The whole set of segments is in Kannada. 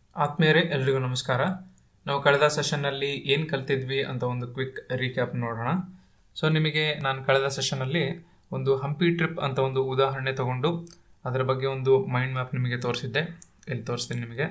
ಆತ್ಮೀಯರೇ ಎಲ್ರಿಗೂ ನಮಸ್ಕಾರ ನಾವು ಕಳೆದ ಸೆಷನ್ನಲ್ಲಿ ಏನು ಕಲ್ತಿದ್ವಿ ಅಂತ ಒಂದು ಕ್ವಿಕ್ ರೀಕ್ಯಾಪ್ ನೋಡೋಣ ಸೊ ನಿಮಗೆ ನಾನು ಕಳೆದ ಸೆಷನ್ನಲ್ಲಿ ಒಂದು ಹಂಪಿ ಟ್ರಿಪ್ ಅಂತ ಒಂದು ಉದಾಹರಣೆ ತಗೊಂಡು ಅದರ ಬಗ್ಗೆ ಒಂದು ಮೈಂಡ್ ಮ್ಯಾಪ್ ನಿಮಗೆ ತೋರಿಸಿದ್ದೆ ಇಲ್ಲಿ ತೋರಿಸ್ತೀನಿ ನಿಮಗೆ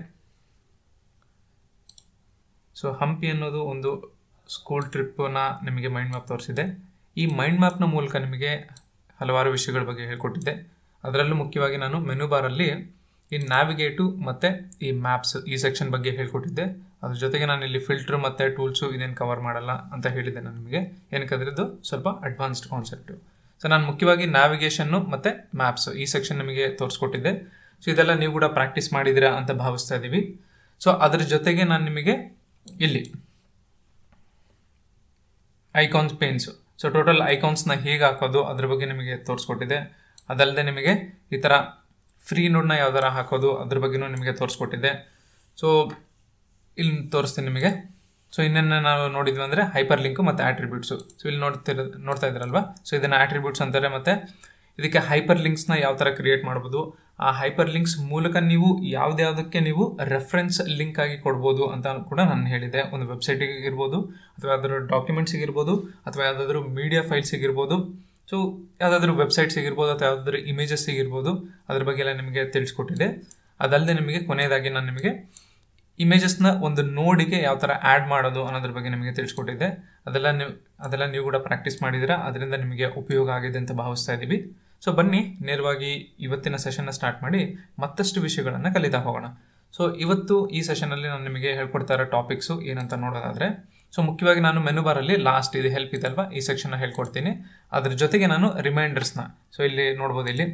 ಸೊ ಹಂಪಿ ಅನ್ನೋದು ಒಂದು ಸ್ಕೂಲ್ ಟ್ರಿಪ್ಪನ್ನ ನಿಮಗೆ ಮೈಂಡ್ ಮ್ಯಾಪ್ ತೋರಿಸಿದೆ ಈ ಮೈಂಡ್ ಮ್ಯಾಪ್ನ ಮೂಲಕ ನಿಮಗೆ ಹಲವಾರು ವಿಷಯಗಳ ಬಗ್ಗೆ ಹೇಳ್ಕೊಟ್ಟಿದ್ದೆ ಅದರಲ್ಲೂ ಮುಖ್ಯವಾಗಿ ನಾನು ಮೆನು ಬಾರಲ್ಲಿ ಈ ನ್ಯಾವಿಗೇಟು ಮತ್ತು ಈ ಮ್ಯಾಪ್ಸ್ ಈ ಸೆಕ್ಷನ್ ಬಗ್ಗೆ ಹೇಳ್ಕೊಟ್ಟಿದ್ದೆ ಅದ್ರ ಜೊತೆಗೆ ನಾನು ಇಲ್ಲಿ ಫಿಲ್ಟ್ರ್ ಮತ್ತು ಟೂಲ್ಸು ಇದೇನು ಕವರ್ ಮಾಡಲ್ಲ ಅಂತ ಹೇಳಿದ್ದೆ ನಾನು ನಿಮಗೆ ಏನಕ್ಕಂದ್ರೆ ಇದು ಸ್ವಲ್ಪ ಅಡ್ವಾನ್ಸ್ಡ್ ಕಾನ್ಸೆಪ್ಟು ಸೊ ನಾನು ಮುಖ್ಯವಾಗಿ ನ್ಯಾವಿಗೇಷನ್ನು ಮತ್ತು ಮ್ಯಾಪ್ಸ್ ಈ ಸೆಕ್ಷನ್ ನಿಮಗೆ ತೋರಿಸ್ಕೊಟ್ಟಿದ್ದೆ ಸೊ ಇದೆಲ್ಲ ನೀವು ಕೂಡ ಪ್ರಾಕ್ಟೀಸ್ ಮಾಡಿದ್ದೀರಾ ಅಂತ ಭಾವಿಸ್ತಾ ಇದ್ದೀವಿ ಸೊ ಅದ್ರ ಜೊತೆಗೆ ನಾನು ನಿಮಗೆ ಇಲ್ಲಿ ಐಕಾನ್ಸ್ ಪೇನ್ಸು ಸೊ ಟೋಟಲ್ ಐಕಾನ್ಸ್ನ ಹೇಗೆ ಹಾಕೋದು ಅದ್ರ ಬಗ್ಗೆ ನಿಮಗೆ ತೋರಿಸ್ಕೊಟ್ಟಿದೆ ಅದಲ್ಲದೆ ನಿಮಗೆ ಈ ಥರ ಫ್ರೀ ನೋಡ್ನ ಯಾವ ಥರ ಹಾಕೋದು ಅದ್ರ ಬಗ್ಗೆನೂ ನಿಮಗೆ ತೋರಿಸ್ಕೊಟ್ಟಿದ್ದೆ ಸೊ ಇಲ್ಲಿ ತೋರಿಸ್ತೀನಿ ನಿಮಗೆ ಸೊ ಇನ್ನೇನು ನಾವು ನೋಡಿದ್ವಿ ಅಂದರೆ ಹೈಪರ್ ಲಿಂಕು ಮತ್ತು ಆಟ್ರಿಬ್ಯೂಟ್ಸು ಸೊ ಇಲ್ಲಿ ನೋಡ್ತಿರ ನೋಡ್ತಾ ಇದ್ದೀರಲ್ವಾ ಸೊ ಇದನ್ನು ಆಟ್ರಿಬ್ಯೂಟ್ಸ್ ಅಂತಾರೆ ಮತ್ತು ಇದಕ್ಕೆ ಹೈಪರ್ ಲಿಂಕ್ಸ್ನ ಯಾವ ಥರ ಕ್ರಿಯೇಟ್ ಮಾಡ್ಬೋದು ಆ ಹೈಪರ್ ಲಿಂಕ್ಸ್ ಮೂಲಕ ನೀವು ಯಾವುದ್ಯಾವುದಕ್ಕೆ ನೀವು ರೆಫರೆನ್ಸ್ ಲಿಂಕ್ ಆಗಿ ಕೊಡ್ಬೋದು ಅಂತ ಕೂಡ ನಾನು ಹೇಳಿದೆ ಒಂದು ವೆಬ್ಸೈಟಿಗೆ ಇರ್ಬೋದು ಅಥವಾ ಯಾವ್ದಾದ್ರು ಡಾಕ್ಯುಮೆಂಟ್ಸಿಗೆ ಇರ್ಬೋದು ಅಥವಾ ಯಾವುದಾದ್ರೂ ಮೀಡಿಯಾ ಫೈಲ್ಸಿಗೆ ಇರ್ಬೋದು ಸೊ ಯಾವುದಾದ್ರೂ ವೆಬ್ಸೈಟ್ಸಿಗೆ ಇರ್ಬೋದು ಅಥವಾ ಯಾವುದಾದ್ರೂ ಇಮೇಜಸ್ಸಿಗೆ ಇರ್ಬೋದು ಅದ್ರ ಬಗ್ಗೆ ಎಲ್ಲ ನಿಮಗೆ ತಿಳಿಸ್ಕೊಟ್ಟಿದೆ ಅದಲ್ಲದೆ ನಿಮಗೆ ಕೊನೆಯದಾಗಿ ನಾನು ನಿಮಗೆ ಇಮೇಜಸ್ನ ಒಂದು ನೋಡಿಗೆ ಯಾವ ಥರ ಆ್ಯಡ್ ಮಾಡೋದು ಅನ್ನೋದ್ರ ಬಗ್ಗೆ ನಿಮಗೆ ತಿಳಿಸ್ಕೊಟ್ಟಿದ್ದೆ ಅದೆಲ್ಲ ನೀವು ಅದೆಲ್ಲ ನೀವು ಕೂಡ ಪ್ರಾಕ್ಟೀಸ್ ಮಾಡಿದ್ದೀರಾ ಅದರಿಂದ ನಿಮಗೆ ಉಪಯೋಗ ಆಗಿದೆ ಅಂತ ಭಾವಿಸ್ತಾ ಇದ್ದೀವಿ ಸೊ ಬನ್ನಿ ನೇರವಾಗಿ ಇವತ್ತಿನ ಸೆಷನ್ನ ಸ್ಟಾರ್ಟ್ ಮಾಡಿ ಮತ್ತಷ್ಟು ವಿಷಯಗಳನ್ನು ಕಲಿತಾ ಹೋಗೋಣ ಸೊ ಇವತ್ತು ಈ ಸೆಷನಲ್ಲಿ ನಾನು ನಿಮಗೆ ಹೇಳ್ಕೊಡ್ತಾ ಇರೋ ಟಾಪಿಕ್ಸು ಏನಂತ ನೋಡೋದಾದರೆ ಸೊ ಮುಖ್ಯವಾಗಿ ನಾನು ಮೆನು ಬಾರಲ್ಲಿ ಲಾಸ್ಟ್ ಇದು ಹೆಲ್ಪ್ ಇದಲ್ವಾ ಈ ಸೆಕ್ಷನ್ನ ಹೇಳ್ಕೊಡ್ತೀನಿ ಅದ್ರ ಜೊತೆಗೆ ನಾನು ರಿಮೈಂಡರ್ಸ್ನ ಸೊ ಇಲ್ಲಿ ನೋಡ್ಬೋದು ಇಲ್ಲಿ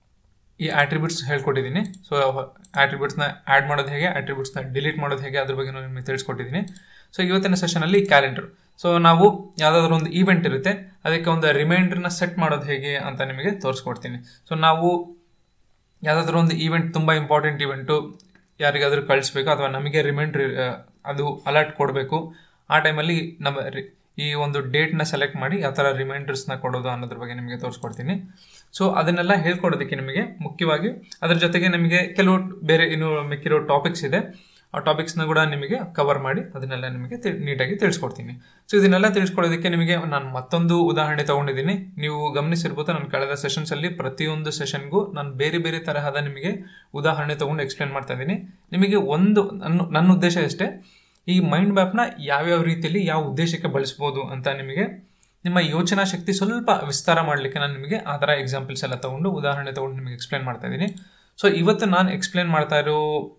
ಈ ಆಟ್ರಿಬ್ಯೂಟ್ಸ್ ಹೇಳ್ಕೊಟ್ಟಿದ್ದೀನಿ ಸೊ ಆಟ್ರಿಬ್ಯೂಟ್ಸ್ನ ಆ್ಯಡ್ ಮಾಡೋದು ಹೇಗೆ ಆಟ್ರಿಬ್ಯೂಟ್ಸ್ನ ಡಿಲೀಟ್ ಮಾಡೋದು ಹೇಗೆ ಅದ್ರ ಬಗ್ಗೆ ನಿಮಗೆ ತಿಳಿಸ್ಕೊಟ್ಟಿದ್ದೀನಿ ಸೊ ಇವತ್ತಿನ ಸೆಷನಲ್ಲಿ ಕ್ಯಾಲೆಂಡರ್ ಸೊ ನಾವು ಯಾವುದಾದ್ರೂ ಒಂದು ಈವೆಂಟ್ ಇರುತ್ತೆ ಅದಕ್ಕೆ ಒಂದು ರಿಮೈಂಡರ್ನ ಸೆಟ್ ಮಾಡೋದು ಹೇಗೆ ಅಂತ ನಿಮಗೆ ತೋರಿಸ್ಕೊಡ್ತೀನಿ ಸೊ ನಾವು ಯಾವುದಾದ್ರೂ ಒಂದು ಈವೆಂಟ್ ತುಂಬ ಇಂಪಾರ್ಟೆಂಟ್ ಈವೆಂಟು ಯಾರಿಗಾದರೂ ಕಳಿಸ್ಬೇಕು ಅಥವಾ ನಮಗೆ ರಿಮೈಂಡ್ರ್ ಅದು ಅಲರ್ಟ್ ಕೊಡಬೇಕು ಆ ಟೈಮಲ್ಲಿ ನಮ್ಮ ಈ ಒಂದು ಡೇಟ್ನ ಸೆಲೆಕ್ಟ್ ಮಾಡಿ ಯಾವ ಥರ ರಿಮೈಂಡರ್ಸ್ನ ಕೊಡೋದು ಅನ್ನೋದ್ರ ಬಗ್ಗೆ ನಿಮಗೆ ತೋರಿಸ್ಕೊಡ್ತೀನಿ ಸೊ ಅದನ್ನೆಲ್ಲ ಹೇಳ್ಕೊಡೋದಕ್ಕೆ ನಿಮಗೆ ಮುಖ್ಯವಾಗಿ ಅದ್ರ ಜೊತೆಗೆ ನಿಮಗೆ ಕೆಲವು ಬೇರೆ ಇನ್ನು ಮಿಕ್ಕಿರೋ ಟಾಪಿಕ್ಸ್ ಇದೆ ಆ ಟಾಪಿಕ್ಸ್ನ ಕೂಡ ನಿಮಗೆ ಕವರ್ ಮಾಡಿ ಅದನ್ನೆಲ್ಲ ನಿಮಗೆ ನೀಟಾಗಿ ತಿಳಿಸ್ಕೊಡ್ತೀನಿ ಸೊ ಇದನ್ನೆಲ್ಲ ತಿಳಿಸ್ಕೊಡೋದಕ್ಕೆ ನಿಮಗೆ ನಾನು ಮತ್ತೊಂದು ಉದಾಹರಣೆ ತೊಗೊಂಡಿದ್ದೀನಿ ನೀವು ಗಮನಿಸಿರ್ಬೋದು ನಾನು ಕಳೆದ ಸೆಷನ್ಸಲ್ಲಿ ಪ್ರತಿಯೊಂದು ಸೆಷನ್ಗೂ ನಾನು ಬೇರೆ ಬೇರೆ ತರಹದ ನಿಮಗೆ ಉದಾಹರಣೆ ತೊಗೊಂಡು ಎಕ್ಸ್ಪ್ಲೇನ್ ಮಾಡ್ತಾ ಇದ್ದೀನಿ ನಿಮಗೆ ಒಂದು ನನ್ನ ನನ್ನ ಉದ್ದೇಶ ಅಷ್ಟೇ ಈ ಮೈಂಡ್ ಮ್ಯಾಪ್ನ ಯಾವ್ಯಾವ ರೀತಿಯಲ್ಲಿ ಯಾವ ಉದ್ದೇಶಕ್ಕೆ ಬಳಸ್ಬೋದು ಅಂತ ನಿಮಗೆ ನಿಮ್ಮ ಯೋಚನಾ ಶಕ್ತಿ ಸ್ವಲ್ಪ ವಿಸ್ತಾರ ಮಾಡಲಿಕ್ಕೆ ನಾನು ನಿಮಗೆ ಆ ಥರ ಎಕ್ಸಾಂಪಲ್ಸ್ ಎಲ್ಲ ತೊಗೊಂಡು ಉದಾಹರಣೆ ತೊಗೊಂಡು ನಿಮಗೆ ಎಕ್ಸ್ಪ್ಲೇನ್ ಮಾಡ್ತಾ ಇದ್ದೀನಿ ಸೊ ಇವತ್ತು ನಾನು ಎಕ್ಸ್ಪ್ಲೇನ್ ಮಾಡ್ತಾ ಇರೋ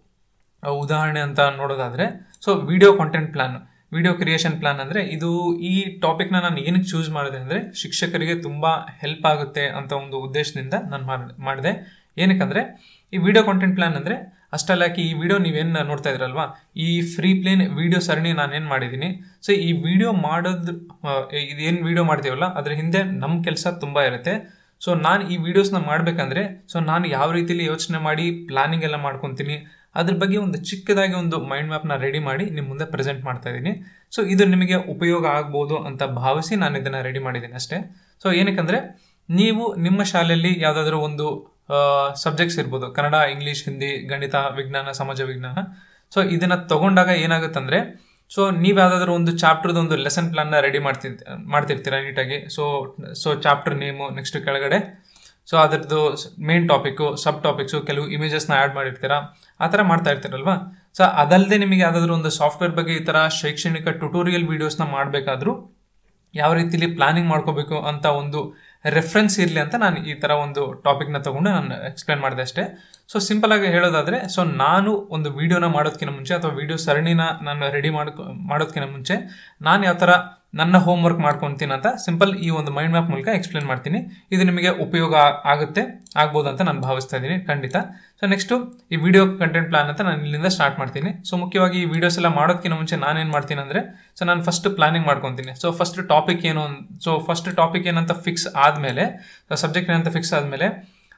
ಉದಾಹರಣೆ ಅಂತ ನೋಡೋದಾದರೆ so video content plan video creation plan ಅಂದರೆ ಇದು ಈ ಟಾಪಿಕ್ನ ನಾನು ಏನಕ್ಕೆ ಚೂಸ್ ಮಾಡಿದೆ ಅಂದರೆ ಶಿಕ್ಷಕರಿಗೆ ತುಂಬ ಹೆಲ್ಪ್ ಆಗುತ್ತೆ ಅಂತ ಒಂದು ಉದ್ದೇಶದಿಂದ ನಾನು ಮಾಡಿದೆ ಏನಕ್ಕಂದರೆ ಈ ವಿಡಿಯೋ ಕಾಂಟೆಂಟ್ ಪ್ಲಾನ್ ಅಂದರೆ ಅಷ್ಟಲ್ಲ ಯಾಕೆ ಈ ವಿಡಿಯೋ ನೀವೇನು ನೋಡ್ತಾ ಇದ್ರಲ್ವಾ ಈ ಫ್ರೀ ಪ್ಲೇನ್ ವಿಡಿಯೋ ಸರಣಿ ನಾನೇನು ಮಾಡಿದ್ದೀನಿ ಸೊ ಈ ವಿಡಿಯೋ ಮಾಡೋದು ಇದೇನು ವಿಡಿಯೋ ಮಾಡ್ತೀವಲ್ಲ ಅದ್ರ ಹಿಂದೆ ನಮ್ಮ ಕೆಲಸ ತುಂಬ ಇರುತ್ತೆ ಸೊ ನಾನು ಈ ವಿಡಿಯೋಸ್ನ ಮಾಡಬೇಕಂದ್ರೆ ಸೊ ನಾನು ಯಾವ ರೀತಿಲಿ ಯೋಚನೆ ಮಾಡಿ ಪ್ಲಾನಿಂಗ್ ಎಲ್ಲ ಮಾಡ್ಕೊತೀನಿ ಅದ್ರ ಬಗ್ಗೆ ಒಂದು ಚಿಕ್ಕದಾಗಿ ಒಂದು ಮೈಂಡ್ ಮ್ಯಾಪ್ನ ರೆಡಿ ಮಾಡಿ ನಿಮ್ಮ ಮುಂದೆ ಪ್ರೆಸೆಂಟ್ ಮಾಡ್ತಾ ಇದ್ದೀನಿ ಸೊ ಇದು ನಿಮಗೆ ಉಪಯೋಗ ಆಗ್ಬೋದು ಅಂತ ಭಾವಿಸಿ ನಾನು ಇದನ್ನು ರೆಡಿ ಮಾಡಿದ್ದೀನಿ ಅಷ್ಟೇ ಸೊ ಏನಕ್ಕಂದರೆ ನೀವು ನಿಮ್ಮ ಶಾಲೆಯಲ್ಲಿ ಯಾವುದಾದ್ರೂ ಒಂದು ಸಬ್ಜೆಕ್ಟ್ಸ್ ಇರ್ಬೋದು ಕನ್ನಡ ಇಂಗ್ಲೀಷ್ ಹಿಂದಿ ಗಣಿತ ವಿಜ್ಞಾನ ಸಮಾಜ ವಿಜ್ಞಾನ ಸೊ ಇದನ್ನು ತಗೊಂಡಾಗ ಏನಾಗುತ್ತಂದರೆ ಸೊ ನೀವು ಯಾವುದಾದ್ರೂ ಒಂದು ಚಾಪ್ಟರ್ದು ಒಂದು ಲೆಸನ್ ಪ್ಲಾನ್ನ ರೆಡಿ ಮಾಡ್ತಿ ಮಾಡ್ತಿರ್ತೀರ ನೀಟಾಗಿ so so chapter name next ಕೆಳಗಡೆ ಸೊ ಅದರದ್ದು ಮೇನ್ ಟಾಪಿಕ್ಕು ಸಬ್ ಟಾಪಿಕ್ಸು ಕೆಲವು ಇಮೇಜಸ್ನ ಆ್ಯಡ್ ಮಾಡಿರ್ತೀರಾ ಆ ಥರ ಮಾಡ್ತಾ ಇರ್ತೀರಲ್ವಾ ಸೊ ಅದಲ್ಲದೆ ನಿಮಗೆ ಯಾವುದಾದ್ರೂ ಒಂದು ಸಾಫ್ಟ್ವೇರ್ ಬಗ್ಗೆ ಈ ಥರ ಶೈಕ್ಷಣಿಕ ಟ್ಯುಟೋರಿಯಲ್ ವೀಡಿಯೋಸ್ನ ಮಾಡಬೇಕಾದ್ರೂ ಯಾವ ರೀತಿಲಿ ಪ್ಲಾನಿಂಗ್ ಮಾಡ್ಕೋಬೇಕು ಅಂತ ಒಂದು ರೆಫರೆನ್ಸ್ ಇರಲಿ ಅಂತ ನಾನು ಈ ಥರ ಒಂದು ಟಾಪಿಕ್ನ ತೊಗೊಂಡು ನಾನು ಎಕ್ಸ್ಪ್ಲೇನ್ ಮಾಡಿದೆ ಅಷ್ಟೇ ಸೊ ಸಿಂಪಲ್ ಆಗಿ ಹೇಳೋದಾದರೆ ಸೊ ನಾನು ಒಂದು ವೀಡಿಯೋನ ಮಾಡೋದಕ್ಕಿಂತ ಮುಂಚೆ ಅಥವಾ ವೀಡಿಯೋ ಸರಣಿನ ನಾನು ರೆಡಿ ಮಾಡ್ಕೊ ಮಾಡೋದಕ್ಕಿಂತ ಮುಂಚೆ ನಾನು ಯಾವ ಥರ ನನ್ನ ಹೋಮ್ ವರ್ಕ್ ಮಾಡ್ಕೊತೀನಿ ಅಂತ ಸಿಂಪಲ್ ಈ ಒಂದು ಮೈಂಡ್ ಮ್ಯಾಪ್ ಮೂಲಕ ಎಕ್ಸ್ಪ್ಲೇನ್ ಮಾಡ್ತೀನಿ ಇದು ನಿಮಗೆ ಉಪಯೋಗ ಆಗುತ್ತೆ ಆಗ್ಬೋದು ಅಂತ ನಾನು ಭಾವಿಸ್ತಾ ಇದ್ದೀನಿ ಖಂಡಿತ ಸೊ ನೆಕ್ಸ್ಟು ಈ ವಿಡಿಯೋ ಕಂಟೆಂಟ್ ಪ್ಲಾನ್ ಅಂತ ನಾನು ಇಲ್ಲಿಂದ ಸ್ಟಾರ್ಟ್ ಮಾಡ್ತೀನಿ ಸೊ ಮುಖ್ಯವಾಗಿ ಈ ವಿಡಿಯೋಸ್ ಎಲ್ಲ ಮಾಡೋದಕ್ಕಿಂತ ಮುಂಚೆ ನಾನೇನು ಮಾಡ್ತೀನಿ ಅಂದರೆ ಸೊ ನಾನು ಫಸ್ಟ್ ಪ್ಲಾನಿಂಗ್ ಮಾಡ್ಕೊತೀನಿ ಸೊ ಫಸ್ಟ್ ಟಾಪಿಕ್ ಏನು ಸೊ ಫಸ್ಟ್ ಟಾಪಿಕ್ ಏನಂತ ಫಿಕ್ಸ್ ಆದಮೇಲೆ ಸಬ್ಜೆಕ್ಟ್ ಏನಂತ ಫಿಕ್ಸ್ ಆದಮೇಲೆ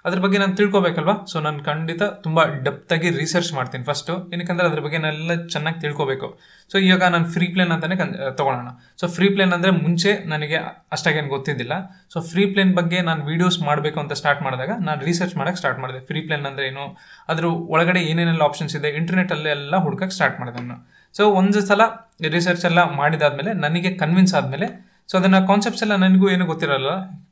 ಅದ್ರ ಬಗ್ಗೆ ನಾನು ತಿಳ್ಕೊಬೇಕಲ್ವಾ ಸೊ ನಾನು ಖಂಡಿತ ತುಂಬ ಡೆಪ್ತಾಗಿ ರಿಸರ್ಚ್ ಮಾಡ್ತೀನಿ ಫಸ್ಟು ಏನಕ್ಕಂದ್ರೆ ಅದ್ರ ಬಗ್ಗೆ ನಾನೆಲ್ಲ ಚೆನ್ನಾಗಿ ತಿಳ್ಕೊಬೇಕು ಸೊ ಇವಾಗ ನಾನು ಫ್ರೀ ಪ್ಲೇನ್ ಅಂತಾನೆ ಕನ್ ತೊಗೊಳ್ಳೋಣ ಸೊ ಫ್ರೀ ಪ್ಲೇನ್ ಅಂದರೆ ಮುಂಚೆ ನನಗೆ ಅಷ್ಟಾಗೇನು ಗೊತ್ತಿದ್ದಿಲ್ಲ ಸೊ ಫ್ರೀ ಪ್ಲೇನ್ ಬಗ್ಗೆ ನಾನು ವೀಡಿಯೋಸ್ ಮಾಡಬೇಕು ಅಂತ ಸ್ಟಾರ್ಟ್ ಮಾಡಿದಾಗ ನಾನು ರಿಸರ್ಚ್ ಮಾಡೋಕ್ಕೆ ಸ್ಟಾರ್ಟ್ ಮಾಡಿದೆ ಫ್ರೀ ಪ್ಲೇನ್ ಅಂದರೆ ಏನು ಅದ್ರ ಒಳಗಡೆ ಏನೇನೆಲ್ಲ ಆಪ್ಷನ್ಸ್ ಇದೆ ಇಂಟರ್ನೆಟ್ಟಲ್ಲಿ ಎಲ್ಲ ಹುಡ್ಕಕ್ಕೆ ಸ್ಟಾರ್ಟ್ ಮಾಡಿದೆ ನಾನು ಸೊ ಒಂದು ಸಲ ರಿಸರ್ಚ್ ಎಲ್ಲ ಮಾಡಿದಾದ್ಮೇಲೆ ನನಗೆ ಕನ್ವಿನ್ಸ್ ಆದಮೇಲೆ ಸೊ ಅದನ್ನು ಕಾನ್ಸೆಪ್ಟ್ಸ್ ಎಲ್ಲ ನನಗೂ ಏನೂ ಗೊತ್ತಿರಲ್ಲ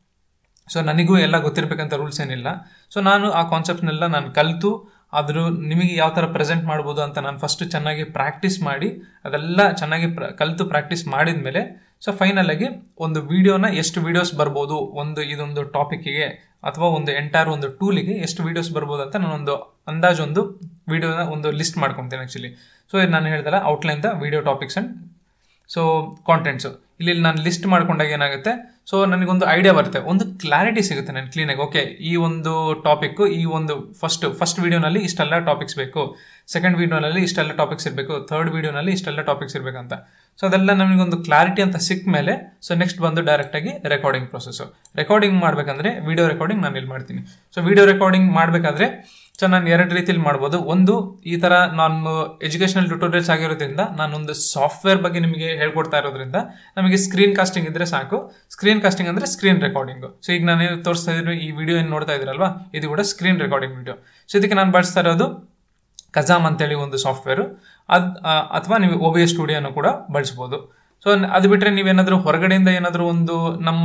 ಸೊ ನನಗೂ ಎಲ್ಲ ಗೊತ್ತಿರಬೇಕಂತ ರೂಲ್ಸ್ ಏನಿಲ್ಲ ಸೊ ನಾನು ಆ ಕಾನ್ಸೆಪ್ಟ್ನೆಲ್ಲ ನಾನು ಕಲಿತು ಅದ್ರ ನಿಮಗೆ ಯಾವ ಥರ ಪ್ರೆಸೆಂಟ್ ಮಾಡ್ಬೋದು ಅಂತ ನಾನು ಫಸ್ಟ್ ಚೆನ್ನಾಗಿ ಪ್ರಾಕ್ಟೀಸ್ ಮಾಡಿ ಅದೆಲ್ಲ ಚೆನ್ನಾಗಿ ಪ್ರ ಕಲಿತು ಪ್ರಾಕ್ಟೀಸ್ ಮಾಡಿದ ಮೇಲೆ ಸೊ ಫೈನಲ್ ಆಗಿ ಒಂದು ವಿಡಿಯೋನ ಎಷ್ಟು ವಿಡಿಯೋಸ್ ಬರ್ಬೋದು ಒಂದು ಇದೊಂದು ಟಾಪಿಕ್ಕಿಗೆ ಅಥವಾ ಒಂದು ಎಂಟೈರ್ ಒಂದು ಟೂಲಿಗೆ ಎಷ್ಟು ವಿಡಿಯೋಸ್ ಬರ್ಬೋದು ಅಂತ ನಾನೊಂದು ಅಂದಾಜು ಒಂದು ವಿಡಿಯೋನ ಒಂದು ಲಿಸ್ಟ್ ಮಾಡ್ಕೊತೀನಿ ಆ್ಯಕ್ಚುಲಿ ಸೊ ನಾನು ಹೇಳ್ದಲ್ಲ outline the video topics and so contents ಇಲ್ಲಿ ನಾನು ಲಿಸ್ಟ್ ಮಾಡ್ಕೊಂಡಾಗ ಏನಾಗುತ್ತೆ ಸೊ ನನಗೊಂದು ಐಡಿಯಾ ಬರುತ್ತೆ ಒಂದು ಕ್ಲಾರಿಟಿ ಸಿಗುತ್ತೆ ನಾನು ಕ್ಲೀನಾಗಿ ಓಕೆ ಈ ಒಂದು ಟಾಪಿಕ್ಕು ಈ ಒಂದು ಫಸ್ಟ್ ಫಸ್ಟ್ ವೀಡಿಯೋನಲ್ಲಿ ಇಷ್ಟೆಲ್ಲ ಟಾಪಿಕ್ಸ್ ಬೇಕು ಸೆಕೆಂಡ್ ವೀಡಿಯೋನಲ್ಲಿ ಇಷ್ಟೆಲ್ಲ ಟಾಪಿಕ್ಸ್ ಇರಬೇಕು ಥರ್ಡ್ ವೀಡಿಯೋನಲ್ಲಿ ಇಷ್ಟೆಲ್ಲ ಟಾಪಿಕ್ಸ್ ಇರಬೇಕಂತ ಸೊ ಅದೆಲ್ಲ ನಮಗೊಂದು ಕ್ಲಾರಿಟಿ ಅಂತ ಸಿಕ್ಕ ಮೇಲೆ ಸೊ ನೆಕ್ಸ್ಟ್ ಬಂದು ಡೈರೆಕ್ಟಾಗಿ ರೆಕಾರ್ಡಿಂಗ್ ಪ್ರೊಸೆಸ್ಸು ರೆಕಾರ್ಡಿಂಗ್ ಮಾಡಬೇಕಂದ್ರೆ ವಿಡಿಯೋ ರೆಕಾರ್ಡಿಂಗ್ ನಾನು ಇಲ್ಲಿ ಮಾಡ್ತೀನಿ ಸೊ ವಿಡಿಯೋ ರೆಕಾರ್ಡಿಂಗ್ ಮಾಡಬೇಕಾದ್ರೆ ಸೊ ನಾನು ಎರಡು ರೀತಿಯಲ್ಲಿ ಮಾಡ್ಬೋದು ಒಂದು ಈ ಥರ ನಾನು ಎಜುಕೇಷನಲ್ ಟ್ಯೂಟೋರಿಯಲ್ಸ್ ಆಗಿರೋದ್ರಿಂದ ನಾನೊಂದು ಸಾಫ್ಟ್ವೇರ್ ಬಗ್ಗೆ ನಿಮಗೆ ಹೇಳ್ಕೊಡ್ತಾ ಇರೋದ್ರಿಂದ ನಮಗೆ ಸ್ಕ್ರೀನ್ ಕಾಸ್ಟಿಂಗ್ ಇದ್ರೆ ಸಾಕು ಸ್ಕ್ರೀನ್ ಕಾಸ್ಟಿಂಗ್ ಅಂದರೆ ಸ್ಕ್ರೀನ್ ರೆಕಾರ್ಡಿಂಗು ಸೊ ಈಗ ನಾನು ತೋರಿಸ್ತಾ ಇದ್ದೀನಿ ಈ ವಿಡಿಯೋ ಏನು ನೋಡ್ತಾ ಇದ್ದೀರಲ್ವಾ ಇದು ಕೂಡ ಸ್ಕ್ರೀನ್ ರೆಕಾರ್ಡಿಂಗ್ ವಿಡಿಯೋ ಸೊ ಇದಕ್ಕೆ ನಾನು ಬಳಸ್ತಾ ಇರೋದು ಕಜಾಮ್ ಅಂತೇಳಿ ಒಂದು ಸಾಫ್ಟ್ವೇರು ಅದು ಅಥವಾ ನೀವು ಒ ಬಿ ಎಸ್ ಸ್ಟುಡಿಯೋನು ಕೂಡ ಬಳಸ್ಬೋದು ಸೊ ಅದು ಬಿಟ್ಟರೆ ನೀವೇನಾದರೂ ಹೊರಗಡೆಯಿಂದ ಏನಾದರೂ ಒಂದು ನಮ್ಮ